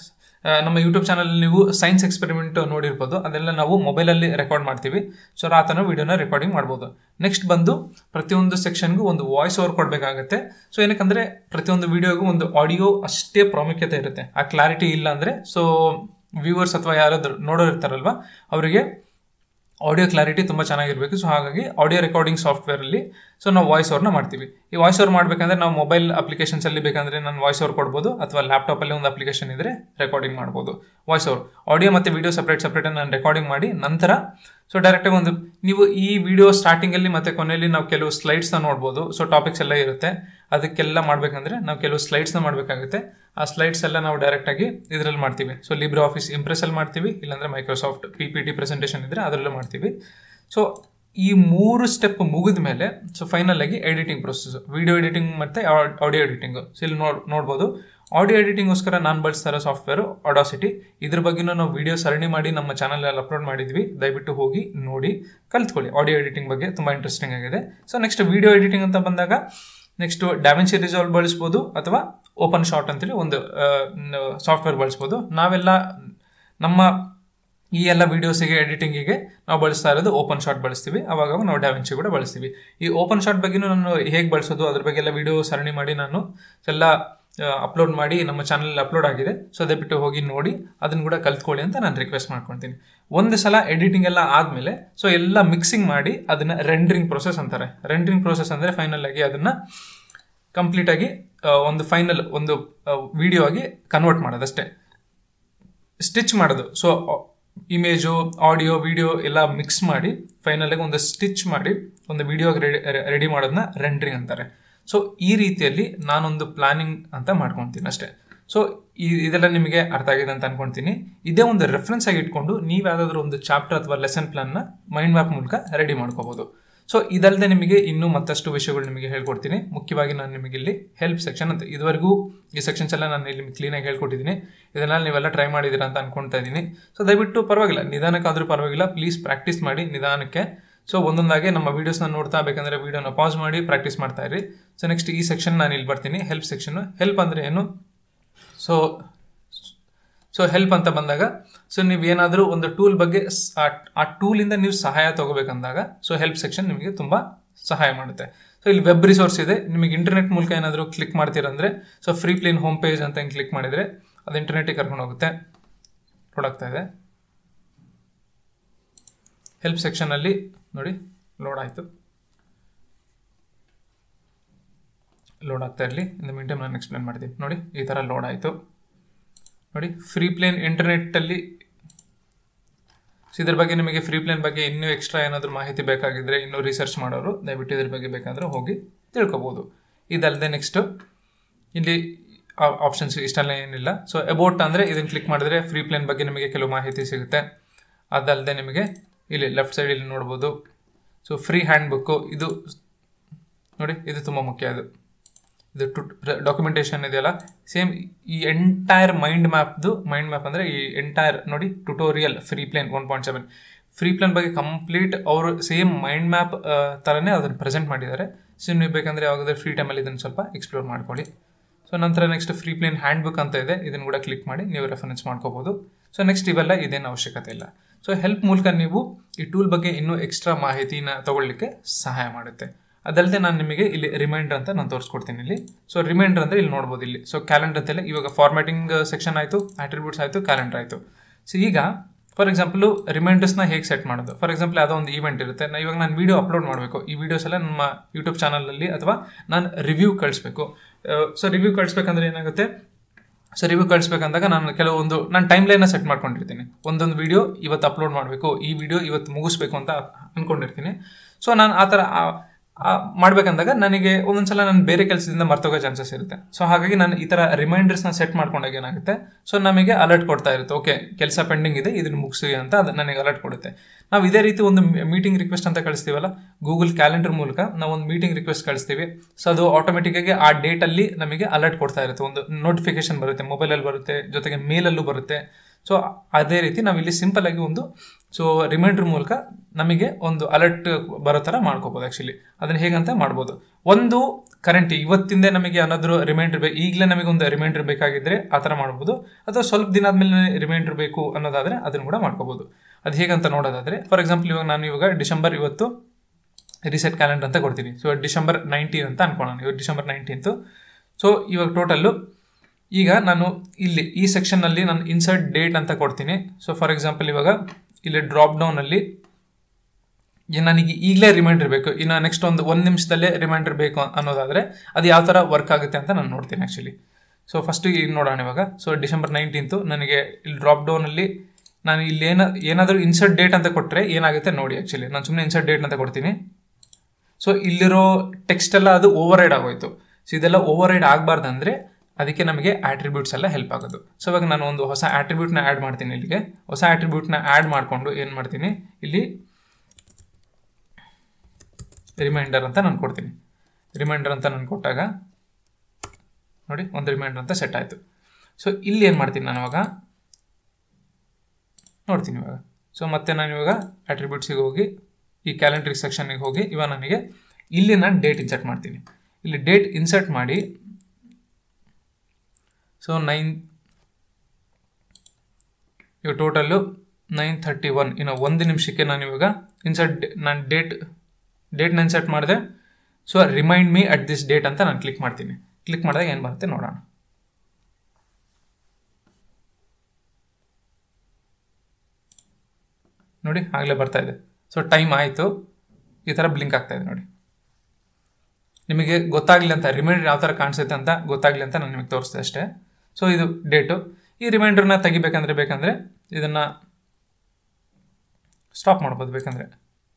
ನಮ್ಮ ಯೂಟ್ಯೂಬ್ ಚಾನಲ್ ನೀವು ಸೈನ್ಸ್ ಎಕ್ಸ್ಪೆರಿಮೆಂಟ್ ನೋಡಿರ್ಬೋದು ಅದೆಲ್ಲ ನಾವು ಮೊಬೈಲಲ್ಲಿ ರೆಕಾರ್ಡ್ ಮಾಡ್ತೀವಿ ಸೊ ಆ ಥರ ವಿಡಿಯೋನ ರೆಕಾರ್ಡಿಂಗ್ ಮಾಡ್ಬೋದು ನೆಕ್ಸ್ಟ್ ಬಂದು ಪ್ರತಿಯೊಂದು ಸೆಕ್ಷನ್ಗೂ ಒಂದು ವಾಯ್ಸ್ ಓವರ್ ಕೊಡಬೇಕಾಗತ್ತೆ ಸೊ ಏನಕ್ಕಂದರೆ ಪ್ರತಿಯೊಂದು ವಿಡಿಯೋಗೂ ಒಂದು ಆಡಿಯೋ ಅಷ್ಟೇ ಪ್ರಾಮುಖ್ಯತೆ ಇರುತ್ತೆ ಆ ಕ್ಲಾರಿಟಿ ಇಲ್ಲ ಅಂದರೆ ಸೊ ವ್ಯೂವರ್ಸ್ ಅಥವಾ ಯಾರಾದರೂ ನೋಡೋರು ಇರ್ತಾರಲ್ವ ಅವರಿಗೆ ಆಡಿಯೋ ಕ್ಲಾರಿಟಿ ತುಂಬ ಚೆನ್ನಾಗಿರಬೇಕು ಸೊ ಹಾಗಾಗಿ ಆಡಿಯೋ ರೆಕಾರ್ಡಿಂಗ್ ಸಾಫ್ಟ್ವೇರಲ್ಲಿ ಸೊ ನಾವು ವಾಯ್ಸ್ ಓವರ್ನ ಮಾಡ್ತೀವಿ ಈ ವಾಯ್ಸ್ ಓವರ್ ಮಾಡಬೇಕಂದ್ರೆ ನಾವು ಮೊಬೈಲ್ ಅಪ್ಲಿಕೇಶನ್ಸಲ್ಲಿ ಬೇಕಂದರೆ ನಾನು ವಾಯ್ಸ್ ಓವರ್ ಕೊಡ್ಬೋದು ಅಥವಾ ಲ್ಯಾಪ್ಟಾಪಲ್ಲಿ ಒಂದು ಅಪ್ಲಿಕೇಶನ್ ಇದ್ದರೆ ರೆಕಾರ್ಡಿಂಗ್ ಮಾಡ್ಬೋದು ವಾಯ್ಸ್ ಓವರ್ ಆಡಿಯೋ ಮತ್ತು ವಿಡಿಯೋ ಸಪ್ರೇಟ್ ಸಪ್ರೇಟ್ ನಾನು ರೆಕಾರ್ಡಿಂಗ್ ಮಾಡಿ ನಂತರ ಸೊ ಡೈರೆಕ್ಟಾಗಿ ಒಂದು ನೀವು ಈ ವಿಡಿಯೋ ಸ್ಟಾರ್ಟಿಂಗಲ್ಲಿ ಮತ್ತು ಕೊನೆಯಲ್ಲಿ ನಾವು ಕೆಲವು ಸ್ಲೈಡ್ಸ್ನ ನೋಡ್ಬೋದು ಸೊ ಟಾಪಿಕ್ಸ್ ಎಲ್ಲ ಇರುತ್ತೆ ಅದಕ್ಕೆಲ್ಲ ಮಾಡಬೇಕಂದ್ರೆ ನಾವು ಕೆಲವು ಸ್ಲೈಡ್ಸ್ನ ಮಾಡಬೇಕಾಗುತ್ತೆ ಆ ಸ್ಲೈಡ್ಸ್ ಎಲ್ಲ ನಾವು ಡೈರೆಕ್ಟಾಗಿ ಇದರಲ್ಲಿ ಮಾಡ್ತೀವಿ ಸೊ ಲಿಬ್ರೆ ಆಫೀಸ್ ಇಂಪ್ರೆಸಲ್ಲಿ ಮಾಡ್ತೀವಿ ಇಲ್ಲಾಂದರೆ Microsoft P P T presentation ಇದ್ದರೆ ಅದರಲ್ಲೂ ಮಾಡ್ತೀವಿ ಸೊ ಈ ಮೂರು ಸ್ಟೆಪ್ ಮುಗಿದ ಮೇಲೆ ಸೊ ಫೈನಲ್ ಆಗಿ ಎಡಿಟಿಂಗ್ ಪ್ರೊಸೆಸ್ ವಿಡಿಯೋ ಎಡಿಟಿಂಗ್ ಮತ್ತು ಆಡಿಯೋ ಎಡಿಟಿಂಗು ಸೊ ಇಲ್ಲಿ ನೋಡ್ ನೋಡ್ಬೋದು ಆಡಿಯೋ ಎಡಿಟಿಂಗೋಸ್ಕರ ನಾನು ಬಳಸ್ತಾ ಇರೋ ಸಾಫ್ಟ್ವೇರು ಅಡಾಸಿಟಿ ಇದ್ರ ಬಗ್ಗೆನೂ ನಾವು ವಿಡಿಯೋ ಸರಣಿ ಮಾಡಿ ನಮ್ಮ ಚಾನಲಲ್ಲಿ ಅಪ್ಲೋಡ್ ಮಾಡಿದ್ವಿ ದಯವಿಟ್ಟು ಹೋಗಿ ನೋಡಿ ಕಲ್ತ್ಕೊಳ್ಳಿ ಆಡಿಯೋ ಎಡಿಟಿಂಗ್ ಬಗ್ಗೆ ತುಂಬ ಇಂಟ್ರೆಸ್ಟಿಂಗ್ ಆಗಿದೆ ಸೊ ನೆಕ್ಸ್ಟ್ ವಿಡಿಯೋ ಎಡಿಟಿಂಗ್ ಅಂತ ಬಂದಾಗ ನೆಕ್ಸ್ಟು ಡ್ಯಾವೆನ್ಸಿ ರಿಸಾಲ್ವ್ ಬಳಸ್ಬೋದು ಅಥವಾ ಓಪನ್ ಶಾಟ್ ಅಂತೇಳಿ ಒಂದು ಸಾಫ್ಟ್ವೇರ್ ಬಳಸ್ಬೋದು ನಾವೆಲ್ಲ ನಮ್ಮ ಈ ಎಲ್ಲ ವೀಡಿಯೋಸಿಗೆ ಎಡಿಟಿಂಗಿಗೆ ನಾವು ಬಳಸ್ತಾ ಇರೋದು ಓಪನ್ ಶಾಟ್ ಬಳಸ್ತೀವಿ ಅವಾಗ ನಾವು ಡ್ಯಾವೆನ್ಸಿ ಕೂಡ ಬಳಸ್ತೀವಿ ಈ ಓಪನ್ ಶಾಟ್ ಬಗ್ಗೆನೂ ನಾನು ಹೇಗೆ ಬಳಸೋದು ಅದ್ರ ಬಗ್ಗೆ ಎಲ್ಲ ವೀಡಿಯೋ ಸರಣಿ ಮಾಡಿ ನಾನು ಎಲ್ಲ ಅಪ್ಲೋಡ್ ಮಾಡಿ ನಮ್ಮ ಚಾನಲಲ್ಲಿ ಅಪ್ಲೋಡ್ ಆಗಿದೆ ಸೊ ದಯವಿಟ್ಟು ಹೋಗಿ ನೋಡಿ ಅದನ್ನು ಕೂಡ ಕಲ್ತ್ಕೊಳ್ಳಿ ಅಂತ ನಾನು ರಿಕ್ವೆಸ್ಟ್ ಮಾಡ್ಕೊತೀನಿ ಒಂದು ಸಲ ಎಡಿಟಿಂಗ್ ಎಲ್ಲ ಆದಮೇಲೆ ಸೊ ಎಲ್ಲ ಮಿಕ್ಸಿಂಗ್ ಮಾಡಿ ಅದನ್ನು ರೆಂಡ್ರಿಂಗ್ ಪ್ರೊಸೆಸ್ ಅಂತಾರೆ ರೆಂಡ್ರಿಂಗ್ ಪ್ರೊಸೆಸ್ ಅಂದರೆ ಫೈನಲ್ ಆಗಿ ಅದನ್ನು ಕಂಪ್ಲೀಟಾಗಿ ಒಂದು ಫೈನಲ್ ಒಂದು ವಿಡಿಯೋ ಆಗಿ ಕನ್ವರ್ಟ್ ಮಾಡೋದಷ್ಟೇ ಸ್ಟಿಚ್ ಮಾಡೋದು ಸೊ ಇಮೇಜು ಆಡಿಯೋ ವಿಡಿಯೋ ಎಲ್ಲ ಮಿಕ್ಸ್ ಮಾಡಿ ಫೈನಲಾಗಿ ಒಂದು ಸ್ಟಿಚ್ ಮಾಡಿ ಒಂದು ವಿಡಿಯೋಗೆ ರೆಡಿ ರೆಡಿ ಮಾಡೋದನ್ನ ರೆಂಡ್ರಿಂಗ್ ಅಂತಾರೆ ಸೊ ಈ ರೀತಿಯಲ್ಲಿ ನಾನೊಂದು ಪ್ಲಾನಿಂಗ್ ಅಂತ ಮಾಡ್ಕೊತೀನಿ ಅಷ್ಟೇ ಸೊ ಈ ಇದೆಲ್ಲ ನಿಮಗೆ ಅರ್ಥ ಆಗಿದೆ ಅಂತ ಅನ್ಕೊಳ್ತೀನಿ ಇದೇ ಒಂದು ರೆಫರೆನ್ಸ್ ಆಗಿ ಇಟ್ಕೊಂಡು ನೀವು ಯಾವುದಾದ್ರೂ ಒಂದು ಚಾಪ್ಟರ್ ಅಥವಾ ಲೆಸನ್ ಪ್ಲಾನ್ನ ಮೈಂಡ್ ಮ್ಯಾಪ್ ಮೂಲಕ ರೆಡಿ ಮಾಡ್ಕೋಬೋದು ಸೊ ಇದಲ್ಲದೆ ನಿಮಗೆ ಇನ್ನೂ ಮತ್ತಷ್ಟು ವಿಷಯಗಳು ನಿಮಗೆ ಹೇಳ್ಕೊಡ್ತೀನಿ ಮುಖ್ಯವಾಗಿ ನಾನು ನಿಮಗೆ ಇಲ್ಲಿ ಹೆಲ್ಪ್ ಸೆಕ್ಷನ್ ಅಂತ ಇದುವರೆಗೂ ಈ ಸೆಕ್ಷನ್ಸ್ ಎಲ್ಲ ನಾನು ಇಲ್ಲಿ ಕ್ಲೀನಾಗಿ ಹೇಳ್ಕೊಟ್ಟಿದ್ದೀನಿ ಇದನ್ನೆಲ್ಲ ನೀವೆಲ್ಲ ಟ್ರೈ ಮಾಡಿದ್ದೀರಾ ಅಂತ ಅನ್ಕೊಳ್ತಾ ಇದ್ದೀನಿ ಸೊ ದಯವಿಟ್ಟು ಪರವಾಗಿಲ್ಲ ನಿಧಾನಕ್ಕಾದರೂ ಪರವಾಗಿಲ್ಲ ಪ್ಲೀಸ್ ಪ್ರಾಕ್ಟೀಸ್ ಮಾಡಿ ನಿಧಾನಕ್ಕೆ ಸೊ ಒಂದೊಂದಾಗೆ ನಮ್ಮ ವೀಡಿಯೋಸ್ನ ನೋಡ್ತಾ ಬೇಕಂದ್ರೆ ವೀಡಿಯೋನ ಪಾಸ್ ಮಾಡಿ ಪ್ರಾಕ್ಟೀಸ್ ಮಾಡ್ತಾ ಇರಿ ಸೊ ನೆಕ್ಸ್ಟ್ ಈ ಸೆಕ್ಷನ್ ನಾನು ಇಲ್ಲಿ ಬರ್ತೀನಿ ಹೆಲ್ಪ್ ಸೆಕ್ಷನ್ ಹೆಲ್ಪ್ ಅಂದರೆ ಏನು ಸೊ ಸೊ ಹೆಲ್ಪ್ ಅಂತ ಬಂದಾಗ ಸೊ ನೀವು ಏನಾದರೂ ಒಂದು ಟೂಲ್ ಬಗ್ಗೆ ಆ ಟೂಲಿಂದ ನೀವು ಸಹಾಯ ತಗೋಬೇಕಂದಾಗ ಸೊ ಹೆಲ್ಪ್ ಸೆಕ್ಷನ್ ನಿಮಗೆ ತುಂಬ ಸಹಾಯ ಮಾಡುತ್ತೆ ಸೊ ಇಲ್ಲಿ ವೆಬ್ ರಿಸೋರ್ಸ್ ಇದೆ ನಿಮಗೆ ಇಂಟರ್ನೆಟ್ ಮೂಲಕ ಏನಾದರೂ ಕ್ಲಿಕ್ ಮಾಡ್ತೀರಂದ್ರೆ so Freeplane home page ಅಂತ ಹಿಂಗೆ ಕ್ಲಿಕ್ ಮಾಡಿದರೆ ಅದು ಇಂಟರ್ನೆಟಿಗೆ ಕರ್ಕೊಂಡು ಹೋಗುತ್ತೆ ಲೋಡ್ ಆಗ್ತಾ ಇದೆ ಹೆಲ್ಪ್ ಸೆಕ್ಷನಲ್ಲಿ ನೋಡಿ ಲೋಡ್ ಆಯಿತು ಲೋಡ್ ಆಗ್ತಾ ಇರಲಿ ಇನ್ ದ ಮೀನ್ ಟೈಮ್ ನಾನು ಎಕ್ಸ್ಪ್ಲೇನ್ ಮಾಡ್ತೀನಿ ನೋಡಿ ಈ ಥರ ಲೋಡ್ ಆಯಿತು ನೋಡಿ ಫ್ರೀ ಪ್ಲೇನ್ ಇಂಟರ್ನೆಟ್ಟಲ್ಲಿ ಸೊ ಇದ್ರ ಬಗ್ಗೆ ನಿಮಗೆ ಫ್ರೀ ಪ್ಲೇನ್ ಬಗ್ಗೆ ಇನ್ನೂ ಎಕ್ಸ್ಟ್ರಾ ಏನಾದರೂ ಮಾಹಿತಿ ಬೇಕಾಗಿದ್ದರೆ ಇನ್ನೂ ರಿಸರ್ಚ್ ಮಾಡೋರು ದಯವಿಟ್ಟು ಇದ್ರ ಬಗ್ಗೆ ಬೇಕಾದರೆ ಹೋಗಿ ತಿಳ್ಕೊಬೋದು ಇದಲ್ಲದೆ ನೆಕ್ಸ್ಟು ಇಲ್ಲಿ ಆಪ್ಷನ್ಸ್ ಇಷ್ಟೆಲ್ಲ ಏನಿಲ್ಲ ಸೊ ಅಬೌಟ್ ಅಂದರೆ ಇದನ್ನು ಕ್ಲಿಕ್ ಮಾಡಿದ್ರೆ ಫ್ರೀ ಪ್ಲೇನ್ ಬಗ್ಗೆ ನಿಮಗೆ ಕೆಲವು ಮಾಹಿತಿ ಸಿಗುತ್ತೆ ಅದಲ್ಲದೆ ನಿಮಗೆ ಇಲ್ಲಿ ಲೆಫ್ಟ್ ಸೈಡ್ ಇಲ್ಲಿ ನೋಡ್ಬೋದು ಸೊ ಫ್ರೀ ಹ್ಯಾಂಡ್ ಬುಕ್ಕು ಇದು ನೋಡಿ ಇದು ತುಂಬ ಮುಖ್ಯ ಇದು ಇದು ಟು ಡಾಕ್ಯುಮೆಂಟೇಶನ್ ಇದೆಯಲ್ಲ ಸೇಮ್ ಈ ಎಂಟೈರ್ ಮೈಂಡ್ ಮ್ಯಾಪ್ದು ಮೈಂಡ್ ಮ್ಯಾಪ್ ಅಂದರೆ ಈ ಎಂಟೈರ್ ನೋಡಿ tutorial Freeplane one point seven Freeplane ಬಗ್ಗೆ ಕಂಪ್ಲೀಟ್ ಅವರು ಸೇಮ್ ಮೈಂಡ್ ಮ್ಯಾಪ್ ಥರನೇ ಅದನ್ನು ಪ್ರೆಸೆಂಟ್ ಮಾಡಿದ್ದಾರೆ ಸೊ ನೀವು ಬೇಕಂದರೆ ಯಾವಾಗಾದ್ರೆ ಫ್ರೀ ಟೈಮಲ್ಲಿ ಇದನ್ನು ಸ್ವಲ್ಪ ಎಕ್ಸ್ಪ್ಲೋರ್ ಮಾಡ್ಕೊಳ್ಳಿ ಸೊ ನಂತರ next Freeplane handbook ಅಂತ ಇದೆ ಇದನ್ನು ಕೂಡ ಕ್ಲಿಕ್ ಮಾಡಿ ನೀವು ರೆಫರೆನ್ಸ್ ಮಾಡ್ಕೋಬೋದು ಸೊ ನೆಕ್ಸ್ಟ್ ಇವೆಲ್ಲ ಇದೇನು ಅವಶ್ಯಕತೆ ಇಲ್ಲ ಸೊ ಹೆಲ್ಪ್ ಮೂಲಕ ನೀವು ಈ ಟೂಲ್ ಬಗ್ಗೆ ಇನ್ನೂ ಎಕ್ಸ್ಟ್ರಾ ಮಾಹಿತಿನ ತಗೊಳ್ಳಿಕ್ಕೆ ಸಹಾಯ ಮಾಡುತ್ತೆ ಅದಲ್ಲದೆ ನಾನು ನಿಮಗೆ ಇಲ್ಲಿ ರಿಮೈಂಡರ್ ಅಂತ ನಾನು ತೋರಿಸ್ಕೊಡ್ತೀನಿ ಇಲ್ಲಿ ಸೊ ರಿಮೈಂಡರ್ ಅಂದರೆ ಇಲ್ಲಿ ನೋಡ್ಬೋದು ಇಲ್ಲಿ ಸೊ ಕ್ಯಾಲೆಂಡರ್ ಅಂತೆಲ್ಲ ಇವಾಗ ಫಾರ್ಮ್ಯಾಟಿಂಗ್ ಸೆಕ್ಷನ್ ಆಯಿತು ಆಟ್ರಿಬ್ಯೂಟ್ಸ್ ಆಯಿತು ಕ್ಯಾಲೆಂಡರ್ ಆಯಿತು ಸೊ ಈಗ ಫಾರ್ ಎಕ್ಸಾಂಪಲು ರಿಮೈಂಡರ್ಸ್ನ ಹೇಗೆ ಸೆಟ್ ಮಾಡೋದು ಫಾರ್ ಎಕ್ಸಾಂಪಲ್ ಯಾವುದೋ ಒಂದು ಈವೆಂಟ್ ಇರುತ್ತೆ ನಾ ಇವಾಗ ನಾನು ವೀಡಿಯೋ ಅಪ್ಲೋಡ್ ಮಾಡಬೇಕು ಈ ವಿಡಿಯೋಸ್ ಎಲ್ಲ ನಮ್ಮ ಯೂಟ್ಯೂಬ್ ಚಾನಲಲ್ಲಿ ಅಥವಾ ನಾನು ರಿವ್ಯೂ ಕಳಿಸ್ಬೇಕು ಸೊ ರಿವ್ಯೂ ಕಳಿಸ್ಬೇಕಂದ್ರೆ ಏನಾಗುತ್ತೆ ಸೊ ರಿವ್ಯೂ ಕಳಿಸ್ಬೇಕಂದಾಗ ನಾನು ಕೆಲವೊಂದು ನಾನು ಟೈಮ್ ಲೈನ್ನ ಸೆಟ್ ಮಾಡ್ಕೊಂಡಿರ್ತೀನಿ ಒಂದೊಂದು ವಿಡಿಯೋ ಇವತ್ತು ಅಪ್ಲೋಡ್ ಮಾಡಬೇಕು ಈ ವಿಡಿಯೋ ಇವತ್ತು ಮುಗಿಸ್ಬೇಕು ಅಂತ ಅಂದ್ಕೊಂಡಿರ್ತೀನಿ ಸೊ ನಾನು ಆ ಥರ ಮಾಡ್ಬೇಕಂದಾಗ ನನಗೆ ಒಂದೊಂದ್ಸಲ ನಾನು ಬೇರೆ ಕೆಲಸದಿಂದ ಮರ್ತೋಗೋ ಚಾನ್ಸಸ್ ಇರುತ್ತೆ ಸೊ ಹಾಗಾಗಿ ನಾನು ಈ ಥರ ರಿಮೈಂಡರ್ಸ್ನ ಸೆಟ್ ಮಾಡ್ಕೊಂಡಾಗ ಏನಾಗುತ್ತೆ ಸೊ ನಮಗೆ ಅಲರ್ಟ್ ಕೊಡ್ತಾ ಇರುತ್ತೆ ಓಕೆ ಕೆಲಸ ಪೆಂಡಿಂಗ್ ಇದೆ ಇದನ್ನು ಮುಗಿಸಿ ಅಂತ ಅದು ನನಗೆ ಅಲರ್ಟ್ ಕೊಡುತ್ತೆ ನಾವು ಇದೇ ರೀತಿ ಒಂದು ಮೀಟಿಂಗ್ ರಿಕ್ವೆಸ್ಟ್ ಅಂತ ಕಳಿಸ್ತೀವಲ್ಲ ಗೂಗಲ್ ಕ್ಯಾಲೆಂಡರ್ ಮೂಲಕ ನಾವು ಒಂದು ಮೀಟಿಂಗ್ ರಿಕ್ವೆಸ್ಟ್ ಕಳಿಸ್ತೀವಿ ಸೊ ಅದು ಆಟೋಮೆಟಿಕ್ಕಾಗಿ ಆ ಡೇಟಲ್ಲಿ ನಮಗೆ ಅಲರ್ಟ್ ಕೊಡ್ತಾ ಇರುತ್ತೆ ಒಂದು ನೋಟಿಫಿಕೇಶನ್ ಬರುತ್ತೆ ಮೊಬೈಲಲ್ಲಿ ಬರುತ್ತೆ ಜೊತೆಗೆ ಮೇಲಲ್ಲೂ ಬರುತ್ತೆ ಸೊ ಅದೇ ರೀತಿ ನಾವು ಇಲ್ಲಿ ಸಿಂಪಲ್ ಆಗಿ ಒಂದು ಸೊ ರಿಮೈಂಡರ್ ಮೂಲಕ ನಮಗೆ ಒಂದು ಅಲರ್ಟ್ ಬರೋ ಥರ ಮಾಡ್ಕೋಬೋದು ಆ್ಯಕ್ಚುಲಿ ಅದನ್ನು ಹೇಗಂತ ಮಾಡ್ಬೋದು ಒಂದು ಕರೆಂಟ್ ಇವತ್ತಿಂದೇ ನಮಗೆ ಏನಾದರೂ ರಿಮೈಂಡರ್ ಬೇಕು ಈಗಲೇ ನಮಗೆ ಒಂದು ರಿಮೈಂಡರ್ ಬೇಕಾಗಿದ್ದರೆ ಆ ಥರ ಮಾಡ್ಬೋದು ಅಥವಾ ಸ್ವಲ್ಪ ದಿನ ಆದಮೇಲೆ ರಿಮೈಂಡರ್ ಬೇಕು ಅನ್ನೋದಾದರೆ ಅದನ್ನು ಕೂಡ ಮಾಡ್ಕೋಬೋದು ಅದು ಹೇಗಂತ ನೋಡೋದಾದರೆ ಫಾರ್ ಎಕ್ಸಾಂಪಲ್ ಇವಾಗ ನಾನು ಇವಾಗ ಡಿಸೆಂಬರ್ ಇವತ್ತು ರಿಸೆಟ್ ಕ್ಯಾಲೆಂಡರ್ ಅಂತ ಕೊಡ್ತೀನಿ ಸೊ ಡಿಸೆಂಬರ್ ನೈನ್ಟೀನ್ ಅಂತ ಅನ್ಕೊಳ್ಳೋಣ ಇವಾಗ ಡಿಸೆಂಬರ್ ನೈನ್ಟೀನ್ತು ಸೊ ಇವಾಗ ಟೋಟಲ್ಲು ಈಗ ನಾನು ಇಲ್ಲಿ ಈ ಸೆಕ್ಷನ್ನಲ್ಲಿ ನಾನು ಇನ್ಸರ್ಟ್ ಡೇಟ್ ಅಂತ ಕೊಡ್ತೀನಿ ಸೊ ಫಾರ್ ಎಕ್ಸಾಂಪಲ್ ಇವಾಗ ಇಲ್ಲಿ ಡ್ರಾಪ್ ಡೌನಲ್ಲಿ ನನಗೆ ಈಗಲೇ ರಿಮೈಂಡರ್ ಬೇಕು ಇನ್ನು ನೆಕ್ಸ್ಟ್ ಒಂದು ಒಂದು ನಿಮಿಷದಲ್ಲೇ ರಿಮೈಂಡರ್ ಬೇಕು ಅನ್ನೋದಾದರೆ ಅದು ಯಾವ ಥರ ವರ್ಕ್ ಆಗುತ್ತೆ ಅಂತ ನಾನು ನೋಡ್ತೀನಿ ಆ್ಯಕ್ಚುಲಿ ಸೊ ಫಸ್ಟು ಈಗ ನೋಡೋಣ ಇವಾಗ ಸೊ ಡಿಸೆಂಬರ್ ನೈನ್ಟೀನ್ತು ನನಗೆ ಇಲ್ಲಿ ಡ್ರಾಪ್ ಡೌನಲ್ಲಿ ನಾನು ಇಲ್ಲಿ ಏನ ಏನಾದರೂ ಇನ್ಸರ್ಟ್ ಡೇಟ್ ಅಂತ ಕೊಟ್ಟರೆ ಏನಾಗುತ್ತೆ ನೋಡಿ ಆ್ಯಕ್ಚುಲಿ ನಾನು ಸುಮ್ಮನೆ ಇನ್ಸರ್ಟ್ ಡೇಟ್ ಅಂತ ಕೊಡ್ತೀನಿ ಸೊ ಇಲ್ಲಿರೋ ಟೆಕ್ಸ್ಟ್ ಎಲ್ಲ ಅದು ಓವರ್ ರೈಡ್ ಆಗೋಯ್ತು ಸೊ ಇದೆಲ್ಲ ಓವರ್ ರೈಡ್ ಆಗಬಾರ್ದಂದ್ರೆ ಅದಕ್ಕೆ ನಮಗೆ ಆಟ್ರಿಬ್ಯೂಟ್ಸ್ ಎಲ್ಲ ಹೆಲ್ಪ್ ಆಗೋದು ಸೊ ಇವಾಗ ನಾನು ಒಂದು ಹೊಸ ಆಟ್ರಿಬ್ಯೂಟ್ನ ಆ್ಯಡ್ ಮಾಡ್ತೀನಿ ಇಲ್ಲಿಗೆ ಹೊಸ ಆಟ್ರಿಬ್ಯೂಟ್ನ ಆ್ಯಡ್ ಮಾಡಿಕೊಂಡು ಏನು ಮಾಡ್ತೀನಿ ಇಲ್ಲಿ ರಿಮೈಂಡರ್ ಅಂತ ನಾನು ಕೊಡ್ತೀನಿ ರಿಮೈಂಡರ್ ಅಂತ ನಾನು ಕೊಟ್ಟಾಗ ನೋಡಿ ಒಂದು ರಿಮೈಂಡರ್ ಅಂತ ಸೆಟ್ ಆಯಿತು ಸೊ ಇಲ್ಲಿ ಏನು ಮಾಡ್ತೀನಿ ನಾನು ಇವಾಗ ನೋಡ್ತೀನಿ ಇವಾಗ ಸೊ ಮತ್ತೆ ನಾನು ಇವಾಗ ಆಟ್ರಿಬ್ಯೂಟ್ಸಿಗೆ ಹೋಗಿ ಈ ಕ್ಯಾಲೆಂಡ್ರಿ ಸೆಕ್ಷನ್ಗೆ ಹೋಗಿ ಇವಾಗ ನನಗೆ ಇಲ್ಲಿ ನಾನು ಡೇಟ್ ಇನ್ಸರ್ಟ್ ಮಾಡ್ತೀನಿ ಇಲ್ಲಿ ಡೇಟ್ ಇನ್ಸರ್ಟ್ ಮಾಡಿ ಸೊ ನೈನ್ ಇವಾಗ ಟೋಟಲ್ಲು ನೈನ್ ಥರ್ಟಿ ಒನ್ ಇನ್ನು ಒಂದು ನಿಮಿಷಕ್ಕೆ ನಾನು ಇವಾಗ ಇನ್ಸರ್ಟ್ ನಾನು ಡೇಟ್ ಡೇಟ್ನ ಇನ್ಸರ್ಟ್ ಮಾಡಿದೆ so remind me at this date ಅಂತ ನಾನು ಕ್ಲಿಕ್ ಮಾಡ್ತೀನಿ ಕ್ಲಿಕ್ ಮಾಡಿದಾಗ ಏನು ಬರುತ್ತೆ ನೋಡೋಣ ನೋಡಿ ಆಗಲೇ ಬರ್ತಾ ಇದೆ ಸೊ ಟೈಮ್ ಆಯಿತು ಈ ಥರ ಬ್ಲಿಂಕ್ ಆಗ್ತಾ ಇದೆ ನೋಡಿ ನಿಮಗೆ ಗೊತ್ತಾಗಲಿ ಅಂತ ರಿಮೈಂಡರ್ ಯಾವ ಥರ ಕಾಣಿಸುತ್ತೆ ಅಂತ ಗೊತ್ತಾಗಲಿ ಅಂತ ನಾನು ನಿಮಗೆ ತೋರಿಸ್ದೆ ಅಷ್ಟೇ ಸೊ ಇದು ಡೇಟು ಈ ರಿಮೈಂಡರ್ನ ತೆಗಿಬೇಕಂದ್ರೆ ಬೇಕಂದರೆ ಇದನ್ನು ಸ್ಟಾಪ್ ಮಾಡ್ಬೋದು ಬೇಕಂದರೆ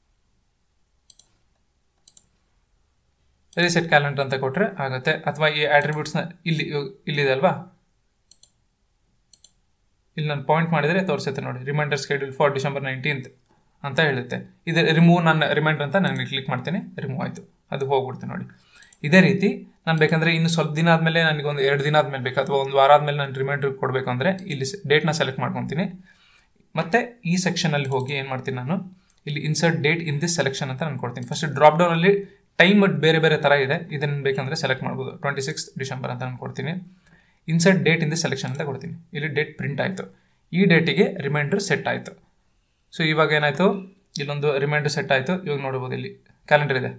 ರಿಸೆಟ್ ಕ್ಯಾಲೆಂಡರ್ ಅಂತ ಕೊಟ್ಟರೆ ಆಗುತ್ತೆ ಅಥವಾ ಈ ಆಟ್ರಿಬ್ಯೂಟ್ಸ್ನ ಇಲ್ಲಿ ಇಲ್ಲಿದೆ ಅಲ್ವಾ ಇಲ್ಲಿ ನಾನು ಪಾಯಿಂಟ್ ಮಾಡಿದರೆ ತೋರಿಸುತ್ತೆ ನೋಡಿ reminder schedule for December nineteenth ಅಂತ ಹೇಳುತ್ತೆ ಇದು ರಿಮೂವ್ ನಾನು ರಿಮೈಂಡರ್ ಅಂತ ನಾನು ಕ್ಲಿಕ್ ಮಾಡ್ತೀನಿ ರಿಮೂವ್ ಆಯಿತು ಅದು ಹೋಗ್ಬಿಡ್ತು ನೋಡಿ ಇದೇ ರೀತಿ ನಾನು ಬೇಕಂದರೆ ಇನ್ನು ಸ್ವಲ್ಪ ದಿನ ಆದಮೇಲೆ ನನಗೆ ಒಂದು ಎರಡು ದಿನ ಆದಮೇಲೆ ಬೇಕು ಅಥವಾ ಒಂದು ವಾರ ಆದಮೇಲೆ ನಾನು ರಿಮೈಂಡರ್ ಕೊಡಬೇಕು ಅಂದರೆ ಇಲ್ಲಿ ಡೇಟ್ನ ಸೆಲೆಕ್ಟ್ ಮಾಡ್ಕೊತೀನಿ ಮತ್ತು ಈ ಸೆಕ್ಷನಲ್ಲಿ ಹೋಗಿ ಏನು ಮಾಡ್ತೀನಿ ನಾನು ಇಲ್ಲಿ insert date in this selection ಅಂತ ನಾನು ಕೊಡ್ತೀನಿ ಫಸ್ಟ್ ಡ್ರಾಪ್ ಡೌನಲ್ಲಿ ಟೈಮ್ ಬೇರೆ ಬೇರೆ ಥರ ಇದೆ ಇದನ್ನು ಬೇಕಂದರೆ ಸೆಲೆಕ್ಟ್ ಮಾಡ್ಬೋದು ಟ್ವೆಂಟಿ ಸಿಕ್ಸ್ ಡಿಸೆಂಬರ್ ಅಂತ ನಾನು ಕೊಡ್ತೀನಿ insert date in the selection ಅಂತ ಕೊಡ್ತೀನಿ ಇಲ್ಲಿ ಡೇಟ್ ಪ್ರಿಂಟ್ ಆಯಿತು ಈ ಡೇಟಿಗೆ ರಿಮೈಂಡರ್ ಸೆಟ್ ಆಯಿತು ಸೊ ಇವಾಗ ಏನಾಯಿತು ಇಲ್ಲೊಂದು ರಿಮೈಂಡರ್ ಸೆಟ್ ಆಯಿತು ಇವಾಗ ನೋಡ್ಬೋದು ಇಲ್ಲಿ ಕ್ಯಾಲೆಂಡರ್ ಇದೆ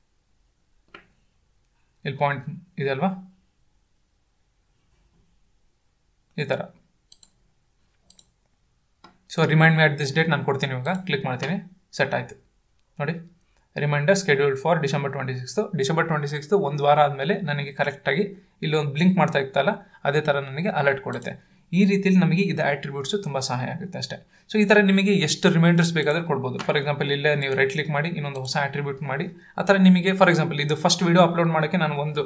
ಇಲ್ಲಿ ಪಾಯಿಂಟ್ ಇದೆ ಅಲ್ವಾ ಈ ಥರ so remind me at this date ನಾನು ಕೊಡ್ತೀನಿ ಇವಾಗ ಕ್ಲಿಕ್ ಮಾಡ್ತೀನಿ ಸೆಟ್ ಆಯಿತು ನೋಡಿ reminder scheduled for December twenty sixth December twenty sixth ಒಂದು ವಾರ ಆದಮೇಲೆ ನನಗೆ ಕರೆಕ್ಟಾಗಿ ಇಲ್ಲಿ ಒಂದು ಬ್ಲಿಂಕ್ ಮಾಡ್ತಾ ಇತ್ತಲ್ಲ ಅದೇ ಥರ ನನಗೆ ಅಲರ್ಟ್ ಕೊಡುತ್ತೆ ಈ ರೀತಿಯಲ್ಲಿ ನಮಗೆ ಇದು ಆಟ್ರಿಬ್ಯೂಟ್ಸು ತುಂಬ ಸಹಾಯ ಆಗುತ್ತೆ ಅಷ್ಟೇ ಸೊ ಈ ಥರ ನಿಮಗೆ ಎಷ್ಟು ರಿಮೈಂಡರ್ಸ್ ಬೇಕಾದರೆ ಕೊಡ್ಬೋದು ಫಾರ್ ಎಕ್ಸಾಂಪಲ್ ಇಲ್ಲೇ ನೀವು ರೈಟ್ ಕ್ಲಿಕ್ ಮಾಡಿ ಇನ್ನೊಂದು ಹೊಸ ಆಟ್ರಿಬ್ಯೂಟ್ ಮಾಡಿ ಆ ಥರ ನಿಮಗೆ ಫಾರ್ ಎಕ್ಸಾಂಪಲ್ ಇದು ಫಸ್ಟ್ ವೀಡಿಯೋ ಅಪ್ಲೋಡ್ ಮಾಡೋಕ್ಕೆ ನಾನು ಒಂದು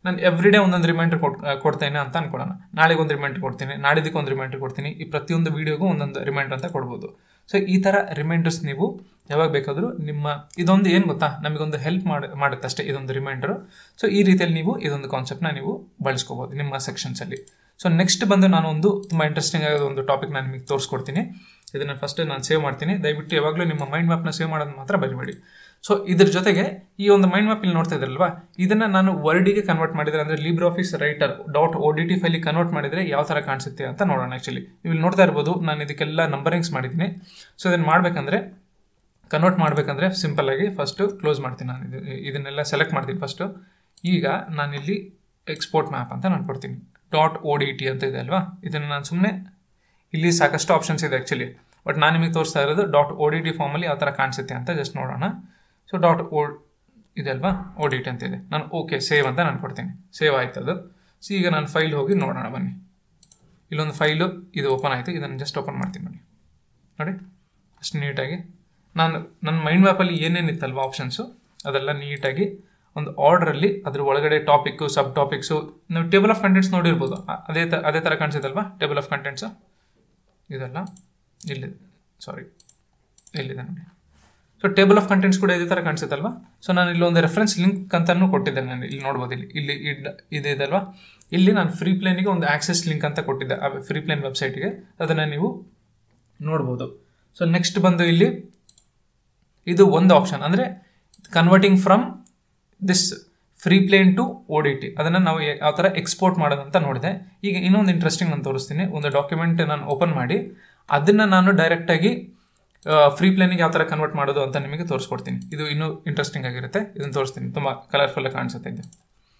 ನಾನು ಎವ್ರಿ ಡೇ ಒಂದೊಂದು ರಿಮೈಂಡರ್ ಕೊಟ್ ಕೊಡ್ತೇನೆ ಅಂತ ಅನ್ಕೊಳ್ಳೋಣ ನಾಳೆಗೆ ಒಂದು ರಿಮೈಂಡರ್ ಕೊಡ್ತೀನಿ ನಾಡಿದ್ದಕ್ಕೆ ಒಂದು ರಿಮೈಂಡರ್ ಕೊಡ್ತೀನಿ ಈ ಪ್ರತಿಯೊಂದು ವೀಡಿಯೋಗೂ ಒಂದೊಂದು ರಿಮೈಂಡರ್ ಅಂತ ಕೊಡ್ಬೋದು ಸೊ ಈ ಥರ ರಿಮೈಂಡರ್ಸ್ ನೀವು ಯಾವಾಗ ಬೇಕಾದರೂ ನಿಮ್ಮ ಇದೊಂದು ಏನು ಗೊತ್ತಾ ನಮಗೊಂದು ಹೆಲ್ಪ್ ಮಾಡಿ ಮಾಡುತ್ತೆ ಅಷ್ಟೇ ಇದೊಂದು ರಿಮೈಂಡರು ಸೊ ಈ ರೀತಿಯಲ್ಲಿ ನೀವು ಇದೊಂದು ಕಾನ್ಸೆಪ್ಟ್ನ ನೀವು ಬಳಸ್ಕೋಬೋದು ನಿಮ್ಮ ಸೆಕ್ಷನ್ಸಲ್ಲಿ ಸೊ ನೆಕ್ಸ್ಟ್ ಬಂದು ನಾನು ಒಂದು ತುಂಬ ಇಂಟ್ರೆಸ್ಟಿಂಗ್ ಆದ ಒಂದು ಟಾಪಿಕ್ ನಾನು ನಿಮಗೆ ತೋರಿಸ್ಕೊಡ್ತೀನಿ ಇದನ್ನು ಫಸ್ಟ್ ನಾನು ಸೇವ್ ಮಾಡ್ತೀನಿ ದಯವಿಟ್ಟು ಯಾವಾಗಲೂ ನಿಮ್ಮ ಮೈಂಡ್ ಮ್ಯಾಪ್ನ ಸೇವ್ ಮಾಡೋದು ಮಾತ್ರ ಬರಿಬೇಡಿ ಸೊ ಇದ್ರ ಜೊತೆಗೆ ಈ ಒಂದು ಮೈಂಡ್ ಮ್ಯಾಪ್ ಇಲ್ಲಿ ನೋಡ್ತಾ ಇದ್ರಲ್ವಾ ಇದನ್ನ ನಾನು ವರ್ಡಿಗೆ ಕನ್ವರ್ಟ್ ಮಾಡಿದ್ರೆ ಅಂದ್ರೆ LibreOffice Writer dot O D T ಫೈಲಿ ಕನ್ವರ್ಟ್ ಮಾಡಿದ್ರೆ ಯಾವ ಥರ ಕಾಣಿಸುತ್ತೆ ಅಂತ ನೋಡೋಣ ಆ್ಯಕ್ಚುಲಿ ನೀವು ಇಲ್ಲಿ ನೋಡ್ತಾ ಇರ್ಬೋದು ನಾನು ಇದಕ್ಕೆಲ್ಲ ನಂಬರಿಂಗ್ಸ್ ಮಾಡಿದ್ದೀನಿ ಸೊ ಇದನ್ನು ಮಾಡಬೇಕಂದ್ರೆ ಕನ್ವರ್ಟ್ ಮಾಡಬೇಕಂದ್ರೆ ಸಿಂಪಲ್ ಆಗಿ ಫಸ್ಟು ಕ್ಲೋಸ್ ಮಾಡ್ತೀನಿ ನಾನು ಇದು ಇದನ್ನೆಲ್ಲ ಸೆಲೆಕ್ಟ್ ಮಾಡ್ತೀನಿ ಫಸ್ಟು ಈಗ ನಾನಿಲ್ಲಿ ಎಕ್ಸ್ಪೋರ್ಟ್ ಮ್ಯಾಪ್ ಅಂತ ನಾನು ಕೊಡ್ತೀನಿ ಡಾಟ್ ಓ ಡಿ ಟಿ ಅಂತ ಇದೆ ಅಲ್ವಾ ಇದನ್ನು ನಾನು ಸುಮ್ಮನೆ ಇಲ್ಲಿ ಸಾಕಷ್ಟು ಆಪ್ಷನ್ಸ್ ಇದೆ ಆ್ಯಕ್ಚುಲಿ ಬಟ್ ನಾನು ನಿಮಗೆ ತೋರಿಸ್ತಾ ಇರೋದು ಡಾಟ್ ಓ ಡಿ ಟಿ ಫಾರ್ಮಲ್ಲಿ ಯಾವ ಥರ ಕಾಣಿಸುತ್ತೆ ಅಂತ ಜಸ್ಟ್ ನೋಡೋಣ ಸೊ ಡಾಟ್ ಓ ಇದೆ ಅಲ್ವಾ ಓ ಡಿ ಟಿ ಅಂತ ಇದೆ ನಾನು ಓಕೆ ಸೇವ್ ಅಂತ ನಾನು ಕೊಡ್ತೀನಿ ಸೇವ್ ಆಯ್ತು ಅದು ಸೊ ಈಗ ನಾನು ಫೈಲ್ ಹೋಗಿ ನೋಡೋಣ ಬನ್ನಿ ಇಲ್ಲೊಂದು ಫೈಲು ಇದು ಓಪನ್ ಆಯಿತು ಇದನ್ನು ಜಸ್ಟ್ ಓಪನ್ ಮಾಡ್ತೀನಿ ನೋಡಿ ನೋಡಿ ಅಷ್ಟು ನೀಟಾಗಿ ನಾನು ನನ್ನ ಮೈಂಡ್ ಮ್ಯಾಪಲ್ಲಿ ಏನೇನಿತ್ತಲ್ವ ಆಪ್ಷನ್ಸು ಅದೆಲ್ಲ ನೀಟಾಗಿ ಒಂದು ಆರ್ಡ್ರಲ್ಲಿ ಅದ್ರ ಒಳಗಡೆ ಟಾಪಿಕ್ಕು ಸಬ್ ಟಾಪಿಕ್ಸು ನೀವು ಟೇಬಲ್ ಆಫ್ ಕಂಟೆಂಟ್ಸ್ ನೋಡಿರ್ಬೋದು ಅ- ಅದೇ ತ ಅದೇ ಥರ ಕಾಣಿಸುತ್ತಲ್ವಾ ಟೇಬಲ್ ಆಫ್ ಕಂಟೆಂಟ್ಸು ಇದೆಲ್ಲ ಇಲ್ಲಿದೆ ಸಾರಿ ಇಲ್ಲಿದೆ ನೋಡಿ ಸೊ ಟೇಬಲ್ ಆಫ್ ಕಂಟೆಂಟ್ಸ್ ಕೂಡ ಇದೇ ಥರ ಕಾಣಿಸುತ್ತಲ್ವಾ ಸೊ ನಾನು ಇಲ್ಲಿ ಒಂದು ರೆಫರೆನ್ಸ್ ಲಿಂಕ್ ಅಂತಲೂ ಕೊಟ್ಟಿದ್ದೆ ನಾನು ಇಲ್ಲಿ ನೋಡ್ಬೋದು ಇಲ್ಲಿ ಇಲ್ಲಿ ಇಡ್- ಇದೆ ಇದಲ್ವಾ ಇಲ್ಲಿ ನಾನು ಫ್ರೀ ಪ್ಲೇನಿಗೆ ಒಂದು ಆಕ್ಸೆಸ್ ಲಿಂಕ್ ಅಂತ ಕೊಟ್ಟಿದ್ದೆ ಆ ಫ್ರೀ ಪ್ಲೇನ್ ವೆಬ್ಸೈಟ್ಗೆ ಅದನ್ನು ನೀವು ನೋಡ್ಬೋದು ಸೊ ನೆಕ್ಸ್ಟ್ ಬಂದು ಇಲ್ಲಿ ಇದು ಒಂದು ಆಪ್ಷನ್ ಅಂದರೆ converting from this Freeplane to O D T ಅದನ್ನು ನಾವು ಯಾ- ಯಾವ ಥರ ಎಕ್ಸ್ಪೋರ್ಟ್ ಮಾಡೋದಂತ ನೋಡಿದೆ ಈಗ ಇನ್ನೊಂದು ಇಂಟ್ರೆಸ್ಟಿಂಗ್ ನಾನು ತೋರಿಸ್ತೀನಿ ಒಂದು ಡಾಕ್ಯುಮೆಂಟ್ ನಾನು ಓಪನ್ ಮಾಡಿ ಅದನ್ನು ನಾನು ಡೈರೆಕ್ಟಾಗಿ ಫ್ರೀ ಪ್ಲೇನಿಗೆ ಯಾವ ಥರ ಕನ್ವರ್ಟ್ ಮಾಡೋದು ಅಂತ ನಿಮಗೆ ತೋರಿಸ್ಕೊಡ್ತೀನಿ ಇದು ಇನ್ನೂ ಇಂಟ್ರೆಸ್ಟಿಂಗ್ ಆಗಿರುತ್ತೆ ಇದನ್ನು ತೋರಿಸ್ತೀನಿ ತುಂಬ ಕಲರ್ಫುಲ್ ಕಾಣಿಸುತ್ತೆ ಇದು